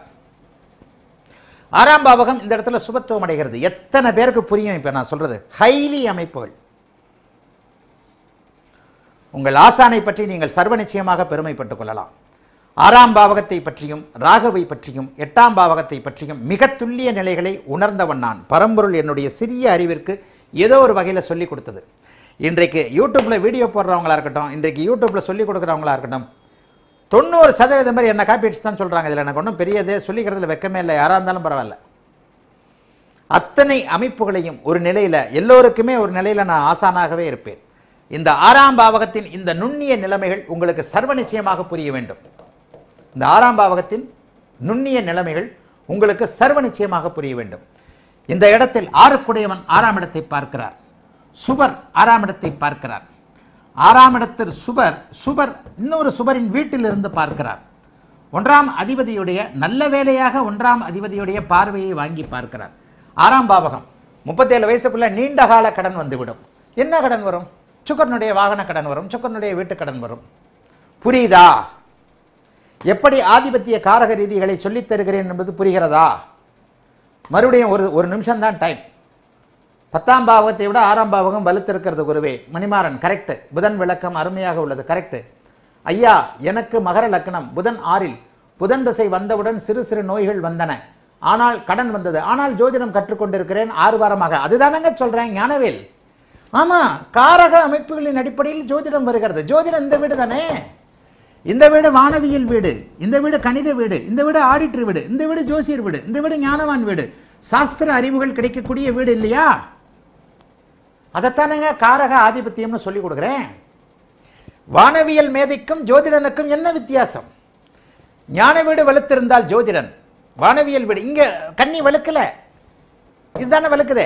ஆறாம் பாவகம் இந்த இடத்துல சுபத்துவம் அடைகிறது எத்தனை பேருக்கு புரியும் இப்போ நான் சொல்றது ஹைலி அமைப்புகள் உங்கள் ஆசானை பற்றி நீங்கள் சர்வ நிச்சயமாக பெருமைப்பட்டுக் கொள்ளலாம் ஆறாம் பாவகத்தை பற்றியும் ராகவை பற்றியும் எட்டாம் பாவகத்தை பற்றியும் மிக துல்லிய நிலைகளை உணர்ந்தவன் நான் பரம்பொருள் என்னுடைய சிறிய அறிவிற்கு ஏதோ ஒரு வகையில் சொல்லி கொடுத்தது இன்றைக்கு யூடியூப்பில் வீடியோ போடுறவங்களா இருக்கட்டும் இன்றைக்கு யூடியூப்பில் சொல்லி கொடுக்குறவங்களா இருக்கட்டும் தொண்ணூறு சதவீதம் பேர் என்ன காப்பீட்ஸ் தான் சொல்கிறாங்க இதில் எனக்கு ஒன்றும் பெரியது சொல்லிக்கிறதுல வெக்கமே இல்லை யாராக இருந்தாலும் பரவாயில்ல அத்தனை அமைப்புகளையும் ஒரு நிலையில் எல்லோருக்குமே ஒரு நிலையில் நான் ஆசானாகவே இருப்பேன் இந்த ஆறாம் பாவகத்தின் இந்த நுண்ணிய நிலைமைகள் உங்களுக்கு சர்வ நிச்சயமாக புரிய வேண்டும் இந்த ஆறாம் பாவகத்தின் நுண்ணிய நிலைமைகள் உங்களுக்கு சர்வ நிச்சயமாக புரிய வேண்டும் இந்த இடத்தில் ஆறுக்குடையவன் ஆறாம் இடத்தை பார்க்கிறார் சுபர் ஆறாம் இடத்தை பார்க்கிறார் ஆறாம் இடத்தில் சுபர் சுபர் இன்னொரு சுபரின் வீட்டிலிருந்து பார்க்கிறார் ஒன்றாம் அதிபதியுடைய நல்ல வேலையாக ஒன்றாம் அதிபதியுடைய பார்வையை வாங்கி பார்க்கிறார் ஆறாம் பாவகம் முப்பத்தேழு வயசுக்குள்ள நீண்ட கால கடன் வந்துவிடும் என்ன கடன் வரும் சுக்கரனுடைய வாகன கடன் வரும் சுக்கரனுடைய வீட்டு கடன் வரும் புரியுதா எப்படி ஆதிபத்திய காரக ரீதிகளை சொல்லித் தருகிறேன் என்பது புரிகிறதா மறுபடியும் ஒரு ஒரு நிமிஷம் தான் டைம் பத்தாம் பாவகத்தை விட ஆறாம் பாவகம் வலுத்திருக்கிறது குருவே மணிமாறன் கரெக்ட் புதன் விளக்கம் அருமையாக உள்ளது கரெக்ட் ஐயா எனக்கு மகர லக்னம் புதன் ஆறில் புதன் திசை வந்தவுடன் சிறு சிறு நோய்கள் வந்தன ஆனால் கடன் வந்தது ஆனால் ஜோதிடம் கற்றுக்கொண்டிருக்கிறேன் ஆறு வாரமாக அதுதானங்க சொல்றேன் ஞானவேல் ஆமா காரக அமைப்புகளின் அடிப்படையில் ஜோதிடம் வருகிறது ஜோதிடம் இந்த வீடு தானே இந்த வீடு வானவியல் வீடு இந்த வீடு கணித வீடு இந்த வீடு ஆடிட்டர் வீடு இந்த வீடு ஜோசியர் வீடு இந்த வீடு ஞானவான் வீடு சாஸ்திர அறிவுகள் கிடைக்கக்கூடிய வீடு இல்லையா அதைத்தானேங்க காரக ஆதிபத்தியம்னு சொல்லி கொடுக்குறேன் வானவியல் மேதைக்கும் ஜோதிடனுக்கும் என்ன வித்தியாசம் ஞான வீடு வலுத்திருந்தால் ஜோதிடன் வானவியல் வீடு இங்க கன்னி வலுக்கல இதுதானே வலுக்குதே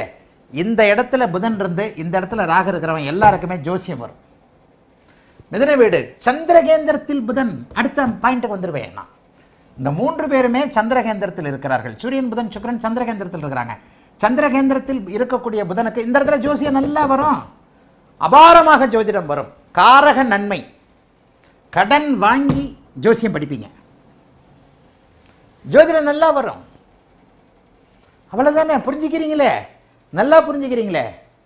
இந்த இடத்துல புதன் இருந்து இந்த இடத்துல ராகு இருக்கிறவன் எல்லாருக்குமே ஜோசியம் வரும் மிதுன வீடு சந்திரகேந்திரத்தில் புதன் அடுத்த பாயிண்ட்டுக்கு வந்துருவேன் நான் இந்த மூன்று பேருமே சந்திரகேந்திரத்தில் இருக்கிறார்கள் சூரியன் புதன் சுக்கிரன் சந்திரகேந்திரத்தில் இருக்கிறாங்க சந்திரகேந்திரத்தில் இருக்கக்கூடிய புதனுக்கு இந்த இடத்துல ஜோசியம் நல்லா வரும் அபாரமாக ஜோதிடம் வரும் காரக நன்மை கடன் வாங்கி ஜோசியம் படிப்பீங்க ஜோதிடம் நல்லா வரும் அவ்வளவுதானே புரிஞ்சுக்கிறீங்களே நல்லா புரிஞ்சுக்கிறீங்களே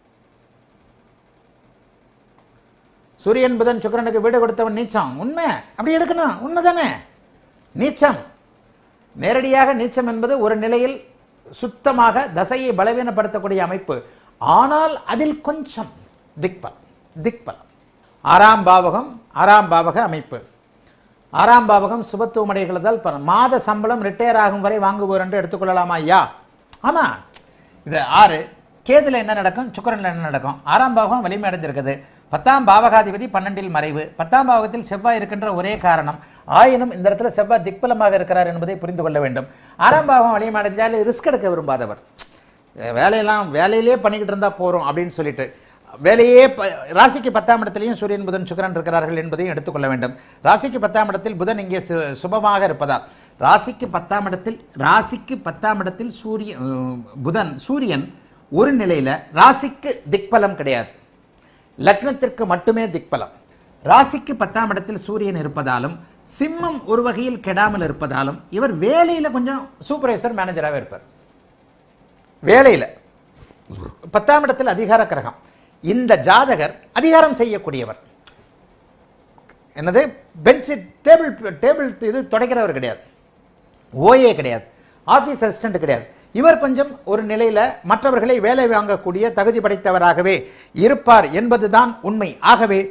சூரியன் புதன் சுக்கிரனுக்கு வீடு கொடுத்தவன் நீச்சம் உண்மை அப்படி எடுக்கணும் உண்மைதானே நீச்சம் நேரடியாக நீச்சம் என்பது ஒரு நிலையில் சுத்தமாக தசையை பலவீனப்படுத்தக்கூடிய அமைப்பு ஆனால் அதில் கொஞ்சம் திக்பலம் திக்பலம் ஆறாம் பாவகம் ஆறாம் பாவக அமைப்பு ஆறாம் பாவகம் சுபத்துவமடைகளதால் ப- மாத சம்பளம் ரிட்டையர் ஆகும் வரை வாங்குவோர் என்று எடுத்துக்கொள்ளலாமா ஐயா ஆமா இது ஆறு கேதுல என்ன நடக்கும் சுக்கிரன்ல என்ன நடக்கும் ஆறாம் பாவகம் வலிமை அடைஞ்சிருக்குது பத்தாம் பாவகாதிபதி பன்னெண்டில் மறைவு பத்தாம் பாவகத்தில் செவ்வாய் இருக்கின்ற ஒரே காரணம் ஆயினும் இந்த இடத்துல செவ்வாய் திக்பலமாக இருக்கிறார் என்பதை புரிந்து கொள்ள வேண்டும் ஆறாம் பாவம் வலிமை அடைஞ்சால் ரிஸ்க் எடுக்க விரும்பாதவர் வேலையெல்லாம் வேலையிலே பண்ணிக்கிட்டு இருந்தா போறோம் அப்படின்னு சொல்லிட்டு வேலையே ப- ராசிக்கு பத்தாம் இடத்திலையும் சூரியன் புதன் சுக்கிரன் இருக்கிறார்கள் என்பதையும் எடுத்துக்கொள்ள வேண்டும் ராசிக்கு பத்தாம் இடத்தில் புதன் இங்கே சு- சுபமாக இருப்பதால் ராசிக்கு பத்தாம் இடத்தில் ராசிக்கு பத்தாம் இடத்தில் சூரிய அஹ், புதன் சூரியன் ஒரு நிலையில ராசிக்கு திக்பலம் கிடையாது லக்னத்திற்கு மட்டுமே திக்பலம் ராசிக்கு பத்தாம் இடத்தில் சூரியன் இருப்பதாலும் சிம்மம் ஒரு வகையில் கெடாமல் இருப்பதாலும் இவர் வேலையில கொஞ்சம் சூப்பர்வைசர் மேனேஜராகவே இருப்பார் வேலையில் பத்தாம் இடத்தில் அதிகார கிரகம் இந்த ஜாதகர் அதிகாரம் செய்யக்கூடியவர் என்னது பெஞ்ச் டேபிள் டேபிள் இது துடைக்கிறவர் கிடையாது ஓஏ கிடையாது ஆஃபீஸ் அசிஸ்டன்ட் கிடையாது இவர் கொஞ்சம் ஒரு நிலையில மற்றவர்களை வேலை வாங்கக்கூடிய தகுதி படைத்தவராகவே இருப்பார் என்பதுதான் உண்மை ஆகவே